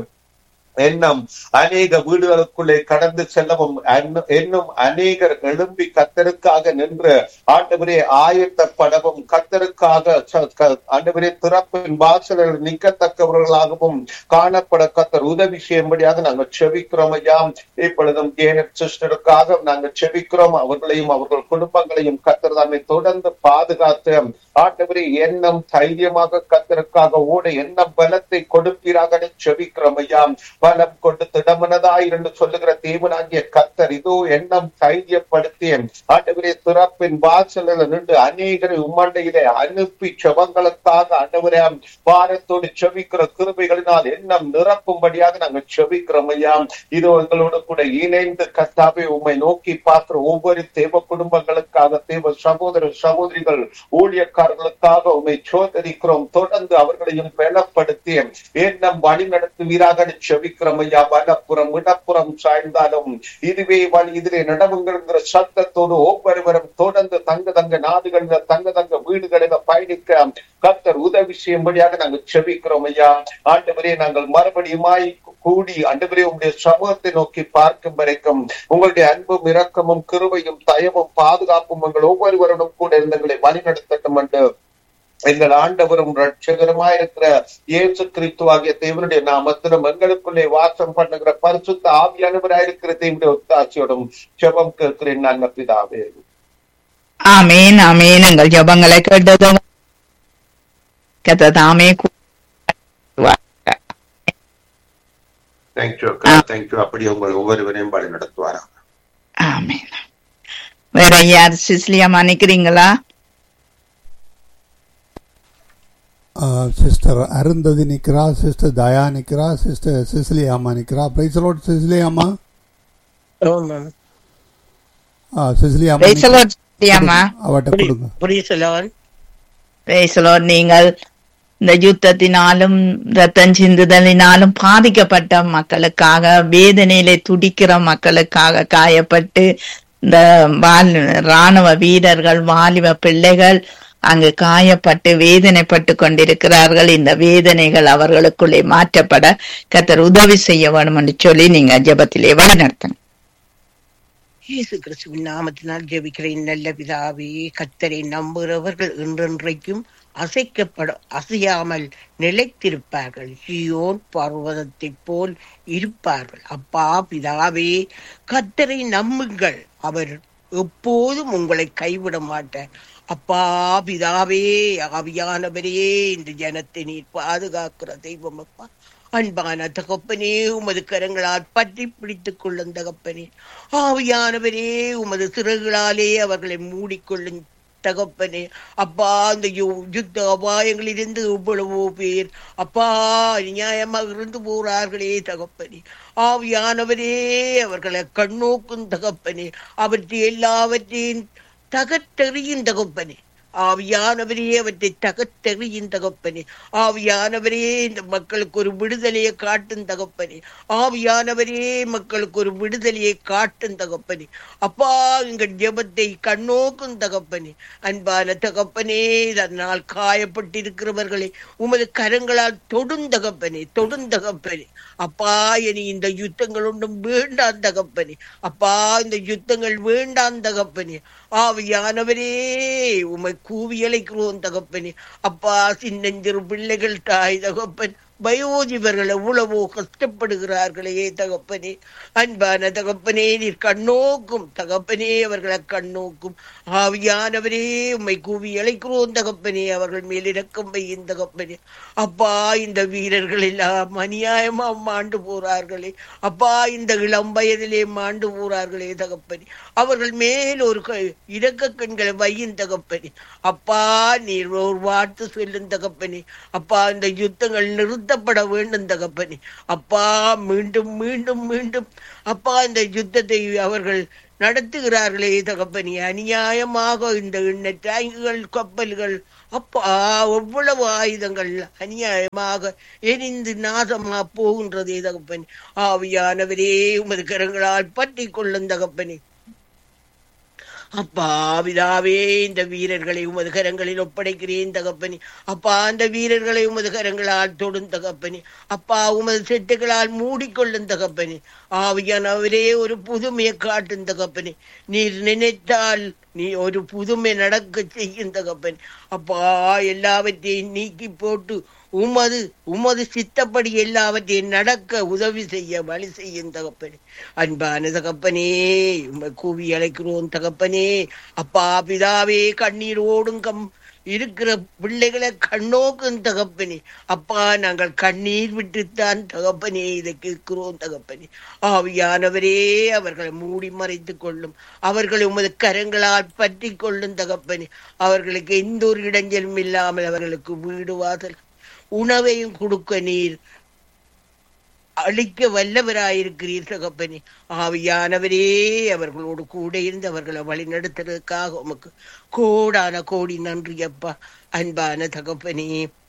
எண்ணம் அநேக வீடுகளுக்குள்ளே கடந்து செல்லவும் அன்ன- இன்னும் அநேகர் எழும்பி கத்தருக்காக நின்று ஆண்டவரே ஆயத்தப்படவும் கத்தருக்காக ச- க- ஆண்டவரே திறப்பின் வாசல்கள் நிற்கத்தக்கவர்களாகவும் காணப்பட கத்தர் உதவி செய்யும்படியாக நாங்கள் செபிக்கிறோம் ஐயா இப்பொழுதும் ஜேனட் சிஸ்டருக்காக நாங்கள் செபிக்கிறோம் அவர்களையும் அவர்கள் குடும்பங்களையும் கத்தர் தாமே தொடர்ந்து பாதுகாத்து ஆண்டவரே எண்ணம் தைரியமாக கத்தருக்காக ஓட என்ன பலத்தை கொடுப்பீராக செபிக்கிறோம் ஐயா பலம் கொண்டு திடமனதாய் என்று சொல்லுகிற தேவனாகிய கத்தர் இதோ எண்ணம் தைரியப்படுத்தி ஆண்டவரே திறப்பின் வாசலில் நின்று அநேகரை உம்மண்டையிலே அனுப்பி செவங்களுக்காக ஆண்டவரே பாரத்தோடு செவிக்கிற கிருபைகளினால் எண்ணம் நிரப்பும்படியாக நாங்கள் செவிக்கிறோம் ஐயா இதோ எங்களோடு கூட இணைந்து கத்தாவே உம்மை நோக்கி பார்க்கிற ஒவ்வொரு தேவ குடும்பங்களுக்காக தேவ சகோதர சகோதரிகள் ஊழியக்காரர்களுக்காக உண்மை சோதரிக்கிறோம் தொடர்ந்து அவர்களையும் பலப்படுத்தி எண்ணம் வழி நடத்துவீராக செவிக்கிறோம் ஐயா வலப்புறம் இடப்புறம் சாய்ந்தாலும் இதுவே வழி இதிலே நடவுங்கிற சத்தத்தோடு ஒவ்வொருவரும் தொடர்ந்து தங்க தங்க நாடுகளில் தங்க தங்க வீடுகளில் பயணிக்க கத்தர் உதவி செய்யும்படியாக நாங்கள் செவிக்கிறோம் ஐயா ஆண்டவரே நாங்கள் மறுபடியுமாய் கூடி ஆண்டவரே உங்களுடைய சமூகத்தை நோக்கி பார்க்கும் வரைக்கும் உங்களுடைய அன்பும் இரக்கமும் கிருபையும் தயவும் பாதுகாப்பும் எங்கள் ஒவ்வொருவருடன் கூட இருந்தங்களை வழிநடத்தட்டும் என்று எங்கள் ஆண்டவரும் ரட்சகருமாய் இருக்கிற இயேசு கிறிஸ்துவாகிய தேவனுடைய நாமத்திலும் எங்களுக்குள்ளே வாசம் பண்ணுகிற பரிசுத்த ஆவியானவராயிருக்கிற தேவனுடைய ஒத்தாட்சியோடும் ஜெபம் கேட்கிறேன் நல்ல பிதாவே ஆமேன் ஆமேன் எங்கள் ஜபங்களை கேட்டதும் கத்ததாமே தேங்க்யூ அக்கா தேங்க்யூ அப்படி உங்கள் ஒவ்வொருவரையும் வழி நடத்துவாரா ஆமேன் வேற யார் சிஸ்லியம்மா நிக்கிறீங்களா சிஸ்டர் அருந்ததி நிக்கிறா சிஸ்டர் தயா நிக்கிறா சிஸ்டர் சிசிலி அம்மா நிக்கிறா பிரைசலோட் சிசிலி அம்மா ஆமாம் சிசிலி அம்மா Praise the Lord, சிஸ்லியம்மா அவட்ட கொடுங்க புரியசலான் Praise the Lord, நீங்கள் இந்த யுத்தத்தினாலும் ரத்தம் சிந்துதலினாலும் பாதிக்கப்பட்ட மக்களுக்காக வேதனையிலே துடிக்கிற மக்களுக்காக காயப்பட்டு இந்த வால் ராணுவ வீரர்கள் வாலிப பிள்ளைகள் அங்கு காயப்பட்டு வேதனைப்பட்டு கொண்டிருக்கிறார்கள் இந்த வேதனைகள் அவர்களுக்குள்ளே மாற்றப்பட கத்தர் உதவி செய்ய வேண்டும் என்று சொல்லி நீங்க ஜெபத்திலே வழிநடத்துங்க இயேசு கிறிஸ்துவின் நாமத்தினால் ஜெபிக்கிறேன் நல்ல பிதாவே கத்தரை நம்புகிறவர்கள் என்றென்றைக்கும் அசைக்கப்பட அசையாமல் நிலைத்திருப்பார்கள் சியோன் பர்வதத்தைப் போல் இருப்பார்கள் அப்பா பிதாவே கத்தரை நம்புங்கள் அவர் எப்போதும் உங்களை கைவிட மாட்டார் அப்பா பிதாவே ஆவியானவரே இந்த ஜனத்தை நீர் பாதுகாக்கிற தெய்வம் அப்பா அன்பான தகப்பனே உமது கரங்களால் பற்றி பிடித்துக் கொள்ளும் தகப்பனே ஆவியானவரே உமது சிறகுகளாலே அவர்களை மூடிக்கொள்ளும் தகப்பனே அப்பா அந்த யு- யுத்த அபாயங்களிலிருந்து எவ்வளவோ பேர் அப்பா நியாயமாக இருந்து போறார்களே தகப்பனே ஆவியானவரே அவர்களை கண்ணோக்கும் தகப்பனே அவற்றை எல்லாவற்றையும் தகத்தெறியும் தகப்பனே ஆவியானவரே அவற்றை தகத்தெறியும் தகப்பனே ஆவியானவரே இந்த மக்களுக்கு ஒரு விடுதலையை காட்டும் தகப்பனே ஆவியானவரே மக்களுக்கு ஒரு விடுதலையை காட்டும் தகப்பனே அப்பா எங்கள் ஜெபத்தை கண்ணோக்கும் தகப்பனே அன்பான தகப்பனே அதனால் காயப்பட்டிருக்கிறவர்களை உமது கரங்களால் தொடுந்தகப்பனே தொடுந்தகப்பனே அப்பா இனி இந்த யுத்தங்கள் ஒன்றும் வேண்டாம் தகப்பனே அப்பா இந்த யுத்தங்கள் வேண்டாம் தகப்பனே ஆவியானவரே உமை கூவி அழைக்கிறோம் தகப்பனே அப்பா சின்னஞ்சிறு பிள்ளைகள் தாய் தகப்பன் வயோதிபர்கள் எவ்வளவோ கஷ்டப்படுகிறார்களே தகப்பனே அன்பான தகப்பனே நீர் கண்ணோக்கும் தகப்பனே அவர்களை கண்ணோக்கும் ஆவியானவரே உம்மை கூவி அழைக்கிறோம் தகப்பனே அவர்கள் மேல் இரக்கம் வையும் தகப்பனே அப்பா இந்த வீரர்கள் எல்லாம் அநியாயமா மாண்டு போறார்களே அப்பா இந்த இளம் வயதிலே மாண்டு போறார்களே தகப்பனே அவர்கள் மேல் ஒரு க- இரக்க கண்களை வையும் தகப்பனே அப்பா நீர் ஒரு வார்த்தை சொல்லும் தகப்பனே அப்பா இந்த யுத்தங்கள் நிறுத்தப்பட வேண்டும் தகப்பனே அப்பா மீண்டும் மீண்டும் மீண்டும் அப்பா இந்த யுத்தத்தை அவர்கள் நடத்துகிறார்களே தகப்பனே அநியாயமாக இந்த எண்ணெய் டேங்குகள் கப்பல்கள் அப்பா எவ்வளவு ஆயுதங்கள் அநியாயமாக எரிந்து நாசமா போகின்றதே தகப்பனே ஆவியானவரே உமது கரங்களால் பற்றி கொள்ளும் தகப்பனே அப்பா பிதாவே இந்த வீரர்களை உமது கரங்களில் ஒப்படைக்கிறேன் தகப்பனே அப்பா அந்த வீரர்களை உமது கரங்களால் தொடும் தகப்பனே அப்பா உமது செட்டுகளால் மூடிக்கொள்ளும் தகப்பனே ஆவியானவரே ஒரு புதுமையை காட்டும் தகப்பனே நீர் நினைத்தால் நீ ஒரு புதுமை நடக்க செய்யும் தகப்பன் அப்பா எல்லாவற்றையும் நீக்கி போட்டு உமது உமது சித்தப்படி எல்லாவற்றையும் நடக்க உதவி செய்ய வழி செய்யும் தகப்பனே அன்பான தகப்பனே உம்மை கூவி அழைக்கிறோம் தகப்பனே அப்பா பிதாவே கண்ணீர் ஓடும் கம் இருக்கிற பிள்ளைகளை கண்ணோக்கும் தகப்பனே அப்பா நாங்கள் கண்ணீர் விட்டுத்தான் தகப்பனே இதை கேட்கிறோம் தகப்பனே ஆவியானவரே அவர்களை மூடி மறைத்துக் கொள்ளும் அவர்களை உமது கரங்களால் பற்றி கொள்ளும் தகப்பனே அவர்களுக்கு எந்த ஒரு இடைஞ்சலும் இல்லாமல் அவர்களுக்கு வீடு வாசல் உணவையும் கொடுக்க நீர் அழிக்க வல்லவராயிருக்கிறீர் தகப்பனே ஆவியானவரே அவர்களோடு கூட இருந்து அவர்களை வழிநடத்துறதுக்காக உமக்கு கோடான கோடி நன்றி அப்பா அன்பான தகப்பனே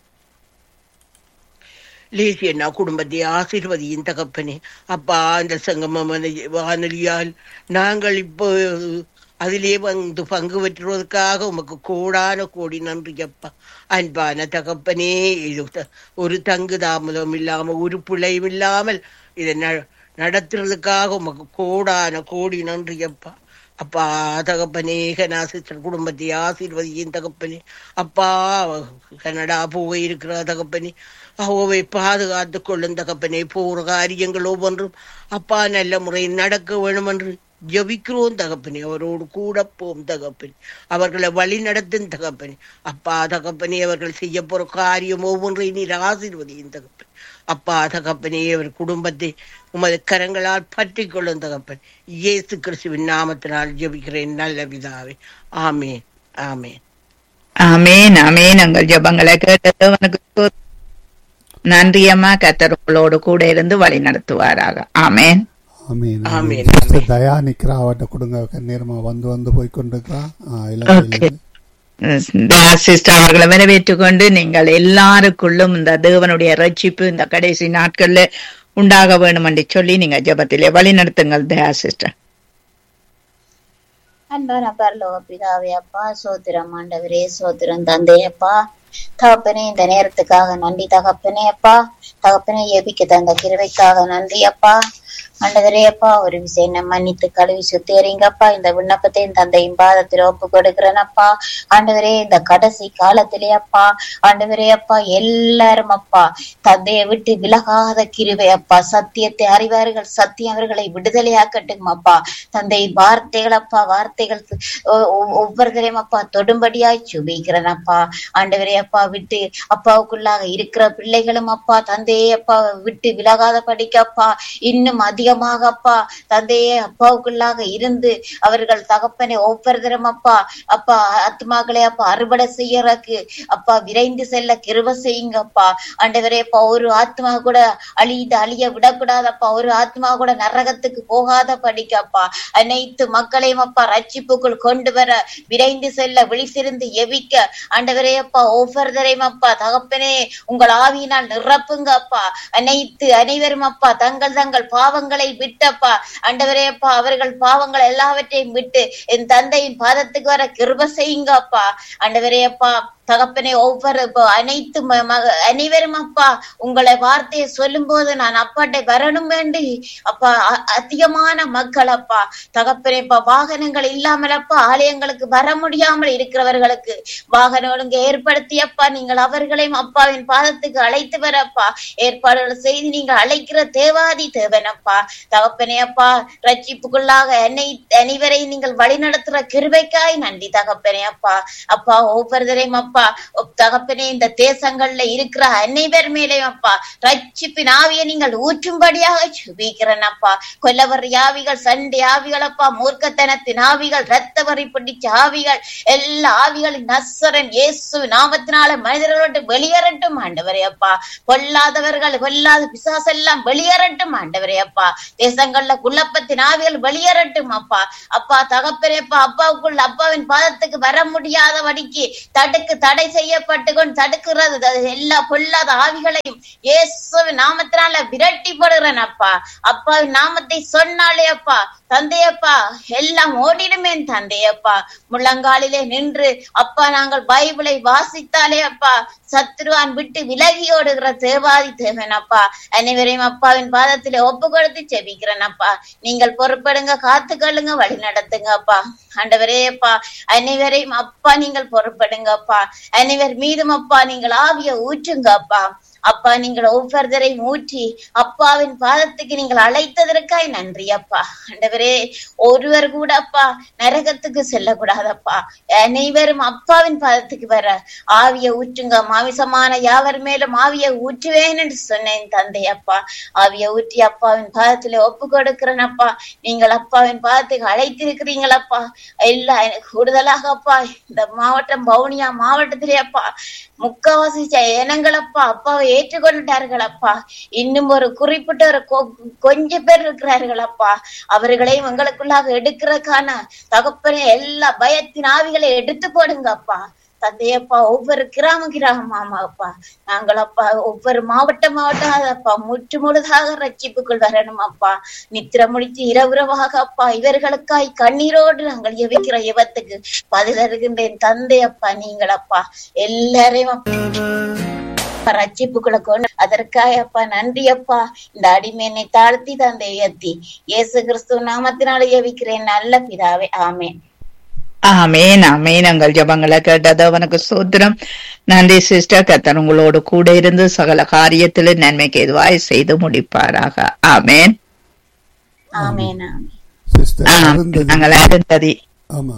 லேசியண்ணா குடும்பத்தை ஆசீர்வதியின் தகப்பனே அப்பா அந்த சங்கம வானொலியால் நாங்கள் இப்போ அதிலே வந்து பங்கு பெற்றுவதற்காக உமக்கு கோடான கோடி நன்றி அப்பா அன்பான தகப்பனே இது த- ஒரு தங்கு தாமதம் இல்லாம ஒரு பிழையும் இல்லாமல் இதை ந- நடத்துறதுக்காக உமக்கு கோடான கோடி நன்றி அப்பா அப்பா தகப்பனே கனாசிஸ்டர் குடும்பத்தை ஆசீர்வதியின் தகப்பனே அப்பா கனடா போய் இருக்கிற தகப்பனே அவை பாதுகாத்து கொள்ளும் தகப்பனே போற காரியங்கள் ஒவ்வொன்றும் அப்பா நல்ல முறையில் நடக்க வேணும் என்று ஜபிக்கிறோம் தகப்பனே அவரோடு கூட போம் தகப்பனே அவர்களை வழி நடத்தும் தகப்பனே அப்பா தகப்பனே அவர்கள் செய்ய போற காரியம் ஒவ்வொன்றையும் நீர் ஆசீர்வதியும் தகப்பனே அப்பா தகப்பனே அவர் குடும்பத்தை உமது கரங்களால் பற்றி கொள்ளும் தகப்பன் இயேசு கிறிஸ்துவின் நாமத்தினால் ஜெபிக்கிறேன் நல்ல பிதாவே ஆமென் ஆமென் ஆமேன் ஆமேன் உங்கள் ஜெபங்களை கேட்டது உனக்கு நன்றி அம்மா கத்தர் உங்களோடு கூட இருந்து வழி நடத்துவாராக ஆமேன் ஆமீன் ஆமீன், சிஸ்டர் தயா நிக்கிறா அவட்ட கொடுங்க நேரமா வந்து வந்து போய் கொண்டிருக்கா இலங்கையில் சிஸ்டர் அவர்களை வரவேற்றுக் கொண்டு நீங்கள் எல்லாருக்குள்ளும் இந்த தேவனுடைய ரட்சிப்பு இந்த கடைசி நாட்கள்ல உண்டாக வேணும் என்று சொல்லி நீங்க ஜெபத்திலே வழி நடத்துங்கள் தயா சிஸ்டர் அன்பான பரலோக பிதாவே அப்பா சோத்திரம் ஆண்டவரே சோத்திரம் தந்தை அப்பா தகப்பனே இந்த நேரத்துக்காக நன்றி தகப்பனே அப்பா தகப்பனே எபிக்க தந்த கிருவைக்காக நன்றி அப்பா ஆண்டவரே அப்பா ஒரு விஷயம் என்ன மன்னித்து கழுவி சுத்தேறீங்கப்பா இந்த விண்ணப்பத்தை என் தந்தையின் பாதத்தில் ஒப்பு கொடுக்கிறேனப்பா ஆண்டவரே இந்த கடைசி காலத்திலே அப்பா ஆண்டவரே அப்பா எல்லாரும் அப்பா தந்தையை விட்டு விலகாத கிருவை அப்பா சத்தியத்தை அறிவார்கள் சத்தியம் அவர்களை விடுதலையாக்கட்டும் அப்பா தந்தை வார்த்தைகள் அப்பா வார்த்தைகள் ஒ- ஒ- ஒவ்வொருத்தரையும் அப்பா தொடும்படியாய் சுபிக்கிறேன் அப்பா ஆண்டவரே அப்பா விட்டு அப்பாவுக்குள்ளாக இருக்கிற பிள்ளைகளும் அப்பா தந்தையே அப்பா விட்டு விலகாத படிக்கப்பா இன்னும் அதிகமாக அப்பா தந்தையே அப்பாவுக்குள்ளாக இருந்து அவர்கள் தகப்பனை ஒவ்வொருத்தரும் அப்பா அப்பா ஆத்மாக்களை அப்பா அறுவடை செய்யறதுக்கு அப்பா விரைந்து செல்ல கிருப செய்யுங்க அப்பா ஆண்டவரே அப்பா ஒரு ஆத்மா கூட அழிந்து அழிய விடக்கூடாதப்பா ஒரு ஆத்மா கூட நரகத்துக்கு போகாத படிக்கப்பா அனைத்து மக்களையும் அப்பா ரட்சிப்புக்குள் கொண்டு வர விரைந்து செல்ல விழித்திருந்து எவிக்க ஆண்டவரே அப்பா ஒவ்வொருத்தரையும் அப்பா தகப்பனே உங்கள் ஆவியினால் நிரப்புங்க அப்பா அனைத்து அனைவரும் அப்பா தங்கள் தங்கள் பாவங்களை விட்டப்பா ஆண்டவரே அப்பா அவர்கள் பாவங்கள் எல்லாவற்றையும் விட்டு என் தந்தையின் பாதத்துக்கு வர கிருப செய்யுங்க அப்பா ஆண்டவரே அப்பா தகப்பனே ஒவ்வொரு இப்போ அனைத்து ம- மக- அனைவரும் அப்பா உங்களை வார்த்தையை சொல்லும் போது நான் அப்பாட்டை வரணும் வேண்டி அப்பா அ- அதிகமான மக்கள் அப்பா தகப்பனே அப்பா வாகனங்கள் இல்லாமல் அப்பா ஆலயங்களுக்கு வர முடியாமல் இருக்கிறவர்களுக்கு வாகன ஒழுங்கு ஏற்படுத்தியப்பா நீங்கள் அவர்களையும் அப்பாவின் பாதத்துக்கு அழைத்து வரப்பா ஏற்பாடுகள் செய்து நீங்கள் அழைக்கிற தேவாதி தேவனப்பா தகப்பனே அப்பா ரட்சிப்புக்குள்ளாக என்னை அனைவரையும் நீங்கள் வழிநடத்துற கிருபைக்காய் நன்றி தகப்பனே அப்பா அப்பா ஒவ்வொருத்தரையும் அப்பா ஒப் தகப்பனே இந்த தேசங்கள்ல இருக்கிற அனைவர் மேலேயும் அப்பா ரட்சிப்பின் ஆவியை நீங்கள் ஊற்றும்படியாக சுபிக்கிறேன் அப்பா கொல்லவர் ஆவிகள் சண்டை ஆவிகள் அப்பா மூர்க்கத்தனத்தின் ஆவிகள் ரத்த வரி பிடிச்ச ஆவிகள் எல்லா ஆவிகளின் நஸ்வரன் இயேசு நாமத்தினால மனிதர்களோடு வெளியேறட்டும் ஆண்டவரே அப்பா கொல்லாதவர்கள் கொல்லாத பிசாசெல்லாம் வெளியேறட்டும் ஆண்டவரே அப்பா தேசங்கள்ல குழப்பத்தின் ஆவிகள் வெளியேறட்டும் அப்பா அப்பா தகப்பனே அப்பா அப்பாவுக்குள்ள அப்பாவின் பாதத்துக்கு வர முடியாத வடிக்கு தடுக்கு தடை செய்யப்பட்டு கொண்டு தடுக்கிறது அது எல்லா பொல்லாத ஆவிகளையும் இயேசுவின் நாமத்தினால விரட்டி போடுகிறேன் அப்பா அப்பாவின் நாமத்தை சொன்னாலே அப்பா தந்தையப்பா எல்லாம் ஓடிடுமே தந்தையப்பா முழங்காலிலே நின்று அப்பா நாங்கள் பைபிளை வாசித்தாலே அப்பா சத்ருவான் விட்டு விலகி ஓடுகிற தேவாதி தேவன் அப்பா அனைவரையும் அப்பாவின் பாதத்திலே ஒப்பு கொடுத்து செபிக்கிறேன் அப்பா நீங்கள் பொறுப்படுங்க காத்துக்கொள்ளுங்க வழி நடத்துங்க அப்பா ஆண்டவரே அப்பா அனைவரையும் அப்பா நீங்கள் பொறுப்படுங்க அப்பா அனைவர் மீதும் அப்பா நீங்கள் ஆவிய ஊற்றுங்க அப்பா அப்பா நீங்கள் ஒவ்வொருத்தரையும் ஊற்றி அப்பாவின் பாதத்துக்கு நீங்கள் அழைத்ததற்காய் நன்றி அப்பா ஆண்டவரே ஒருவர் கூட அப்பா நரகத்துக்கு செல்லக்கூடாதப்பா அனைவரும் அப்பாவின் பாதத்துக்கு வர ஆவிய ஊற்றுங்க மாமிசமான யாவர் மேலும் ஆவிய ஊற்றுவேன் என்று சொன்னேன் தந்தை அப்பா ஆவிய ஊற்றி அப்பாவின் பாதத்துல ஒப்பு கொடுக்கிறேன் அப்பா நீங்கள் அப்பாவின் பாதத்துக்கு அழைத்திருக்கிறீங்களப்பா எல்லா கூடுதலாக அப்பா இந்த மாவட்டம் பவுனியா மாவட்டத்திலே அப்பா முக்கவாசி இனங்களப்பா அப்பாவை ஏற்றுக்கொண்டுட்டார்கள் அப்பா இன்னும் ஒரு குறிப்பிட்ட ஒரு கொஞ்ச பேர் இருக்கிறார்கள் அப்பா அவர்களையும் எங்களுக்குள்ளாக எடுக்கிறதுக்கான தகப்பனை எல்லா பயத்தின் ஆவிகளை எடுத்து போடுங்க அப்பா தந்தையப்பா ஒவ்வொரு கிராம கிராமமா அப்பா நாங்கள் அப்பா ஒவ்வொரு மாவட்ட மாவட்டம் அப்பா முற்று முழுதாக ரட்சிப்புக்குள் வரணும் அப்பா நித்திர முடித்து இரவுறவாக அப்பா இவர்களுக்காய் கண்ணீரோடு நாங்கள் எவிக்கிற இவத்துக்கு பதில் இருக்கின்றேன் தந்தை அப்பா நீங்கள் அப்பா எல்லாரையும் ரட்சிப்புக்குள்ள கொண்டு அதற்காக அப்பா நன்றி அப்பா இந்த அடிமையை தாழ்த்தி தந்தை உயர்த்தி இயேசு கிறிஸ்துவ நாமத்தினால எவிக்கிறேன் நல்ல பிதாவே ஆமேன் ஆமேன் ஆமேன் எங்கள் ஜபங்களை கேட்டது அவனுக்கு சூத்திரம் நன்றி சிஸ்டர் கத்தர் உங்களோடு கூட இருந்து சகல காரியத்தில் நன்மைக்கு எதுவாய் செய்து முடிப்பாராக ஆமேன் ஆமேன் சிஸ்டர் அருந்ததி நாங்கள் அருந்ததி ஆமா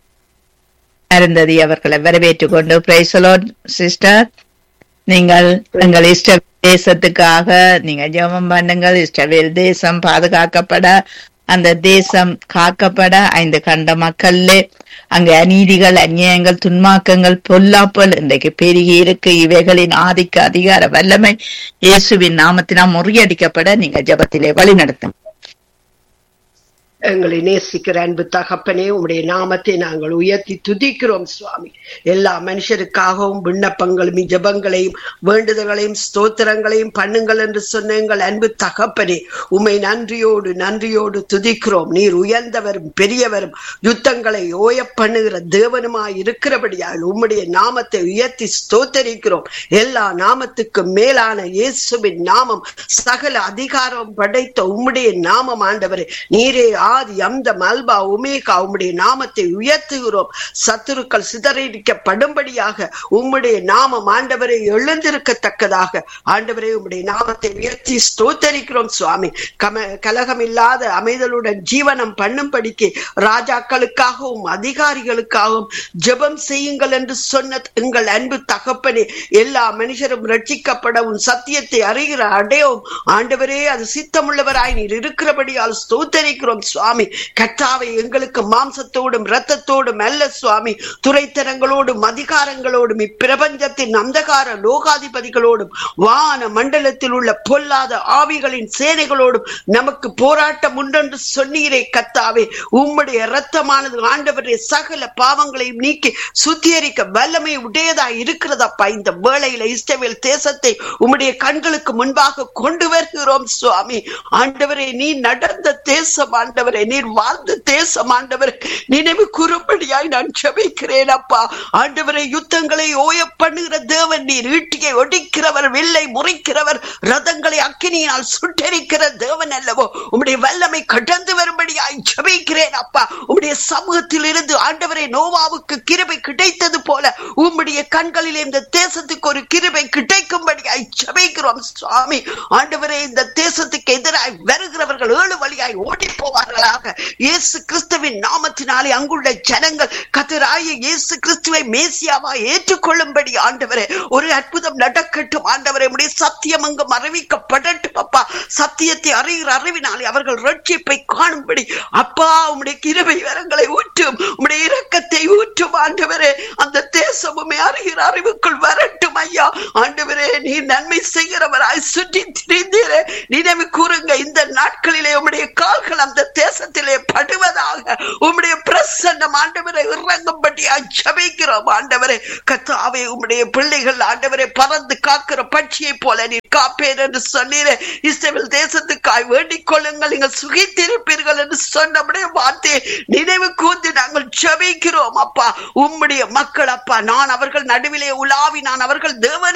அருந்ததி அவர்களை வரவேற்றுக் கொண்டு பிரைசலோ சிஸ்டர் நீங்கள் எங்கள் இஷ்ட தேசத்துக்காக நீங்க ஜெபம் பண்ணுங்கள் இஷ்டவேல் தேசம் பாதுகாக்கப்பட அந்த தேசம் காக்கப்பட ஐந்து கண்ட மக்கள்ல அங்க அநீதிகள் அந்நியங்கள் துன்மாக்கங்கள் பொல்லாப்பல் இன்றைக்கு பெருகி இருக்கு இவைகளின் ஆதிக்க அதிகார வல்லமை இயேசுவின் நாமத்தினால் முறியடிக்கப்பட நீங்க ஜபத்திலே வழி நடத்துங்க எங்களை நேசிக்கிற அன்பு தகப்பனே உம்முடைய நாமத்தை நாங்கள் உயர்த்தி துதிக்கிறோம் சுவாமி எல்லா மனுஷருக்காகவும் விண்ணப்பங்களும் ஜபங்களையும் வேண்டுதல்களையும் ஸ்தோத்திரங்களையும் பண்ணுங்கள் என்று சொன்ன எங்கள் அன்பு தகப்பனே உம்மை நன்றியோடு நன்றியோடு துதிக்கிறோம் நீர் உயர்ந்தவரும் பெரியவரும் யுத்தங்களை ஓய பண்ணுகிற தேவனுமாய் இருக்கிறபடியால் உம்முடைய நாமத்தை உயர்த்தி ஸ்தோத்தரிக்கிறோம் எல்லா நாமத்துக்கும் மேலான இயேசுவின் நாமம் சகல அதிகாரம் படைத்த உம்முடைய நாமம் ஆண்டவரே நீரே ஆதி அந்த மல்பா உமேகா உம்முடைய நாமத்தை உயர்த்துகிறோம் சத்துருக்கள் சிதறடிக்கப்படும்படியாக உம்முடைய நாமம் ஆண்டவரை எழுந்திருக்கத்தக்கதாக ஆண்டவரே உம்முடைய நாமத்தை உயர்த்தி ஸ்தோத்தரிக்கிறோம் சுவாமி கம கலகம் இல்லாத அமைதலுடன் ஜீவனம் பண்ணும்படிக்கு ராஜாக்களுக்காகவும் அதிகாரிகளுக்காகவும் ஜெபம் செய்யுங்கள் என்று சொன்ன எங்கள் அன்பு தகப்பனே எல்லா மனுஷரும் ரட்சிக்கப்படவும் சத்தியத்தை அறிகிற அடையவும் ஆண்டவரே அது சித்தமுள்ளவராய் நீர் இருக்கிறபடியால் ஸ்தோத்தரிக்கிறோம் சுவாமி கட்டாவை எங்களுக்கு மாம்சத்தோடும் இரத்தத்தோடும் அல்ல சுவாமி துறைத்தனங்களோடும் அதிகாரங்களோடும் இப்பிரபஞ்சத்தின் அந்தகார லோகாதிபதிகளோடும் வான மண்டலத்தில் உள்ள பொல்லாத ஆவிகளின் சேனைகளோடும் நமக்கு போராட்டம் உண்டென்று சொன்னீரே கத்தாவே உம்முடைய இரத்தமானது ஆண்டவரே சகல பாவங்களையும் நீக்கி சுத்திகரிக்க வல்லமை உடையதாய் இருக்கிறதப்பா இந்த வேளையில இஸ்ரவேல் தேசத்தை உம்முடைய கண்களுக்கு முன்பாக கொண்டு வருகிறோம் சுவாமி ஆண்டவரே நீ நடந்த தேசம் ஆண்டவரே நீர் வாழ்ந்த தேசம் ஆண்டவரே நினைவு கூறும்படியாய் நான் ஜெபிக்கிறேன் அப்பா ஆண்டவரே யுத்தங்களை ஓய பண்ணுகிற தேவன் நீர் ஈட்டியை ஒடிக்கிறவர் வில்லை முறிக்கிறவர் ரதங்களை அக்கினியால் சுட்டரிக்கிற தேவன் அல்லவோ உம்முடைய வல்லமை கடந்து வரும்படியாய் ஜெபிக்கிறேன் அப்பா உம்முடைய சமூகத்தில் இருந்து ஆண்டவரே நோவாவுக்கு கிருபை கிடைத்தது போல உம்முடைய கண்களிலே இந்த தேசத்துக்கு ஒரு கிருபை கிடைக்கும்படியாய் ஜெபிக்கிறோம் சுவாமி ஆண்டவரே இந்த தேசத்துக்கு எதிராய் வருகிறவர்கள் ஏழு வழியாய் ஓடி போவார்களாக இயேசு கிறிஸ்துவின் நாமத்தினாலே அங்குள்ள ஜனங்கள் கத்தராய இயேசு கிறிஸ்துவை மேசியாவா ஏற்றுக்கொள்ளும்படி ஆண்டவரே ஒரு அற்புதம் நடக்கட்டும் ஆண்டவரே உடைய சத்தியம் அங்கும் அறிவிக்கப்படட்டும் அப்பா சத்தியத்தை அறிகிற அறிவினாலே அவர்கள் ரட்சிப்பை காணும்படி அப்பா உம்முடைய கிருபை வரங்களை ஊற்றும் உம்முடைய இரக்கத்தை ஊற்றும் ஆண்டவரே அந்த தேசமுமே அறிகிற அறிவுக்குள் வரட்டும் ஐயா ஆண்டவரே நீ நன்மை செய்கிறவராய் சுற்றி திரிந்தீரே நினைவு கூறுங்க இந்த நாட்களிலே உம்முடைய கால்கள் அந்த தேசத்திலே படுவதாக உம்முடைய பிரசன்னம் ஆண்டவரை இறங்கும்படியா ஜபிக்கிறோம் ஆண்டவரே கத்தாவே உம்முடைய பிள்ளைகள் ஆண்டவரை பறந்து காக்கிற பட்சியை போல நீ காப்பேன் என்று சொன்னீரே இஸ்ரேல் தேசத்துக்காய் வேண்டிக் கொள்ளுங்கள் நீங்கள் சுகித்திருப்பீர்கள் என்று சொன்னபடிய வார்த்தையை நினைவு கூர்ந்து நாங்கள் ஜபிக்கிறோம் அப்பா உம்முடைய மக்கள் அப்பா நான் அவர்கள் நடுவிலே உலாவி நான் அவர்கள்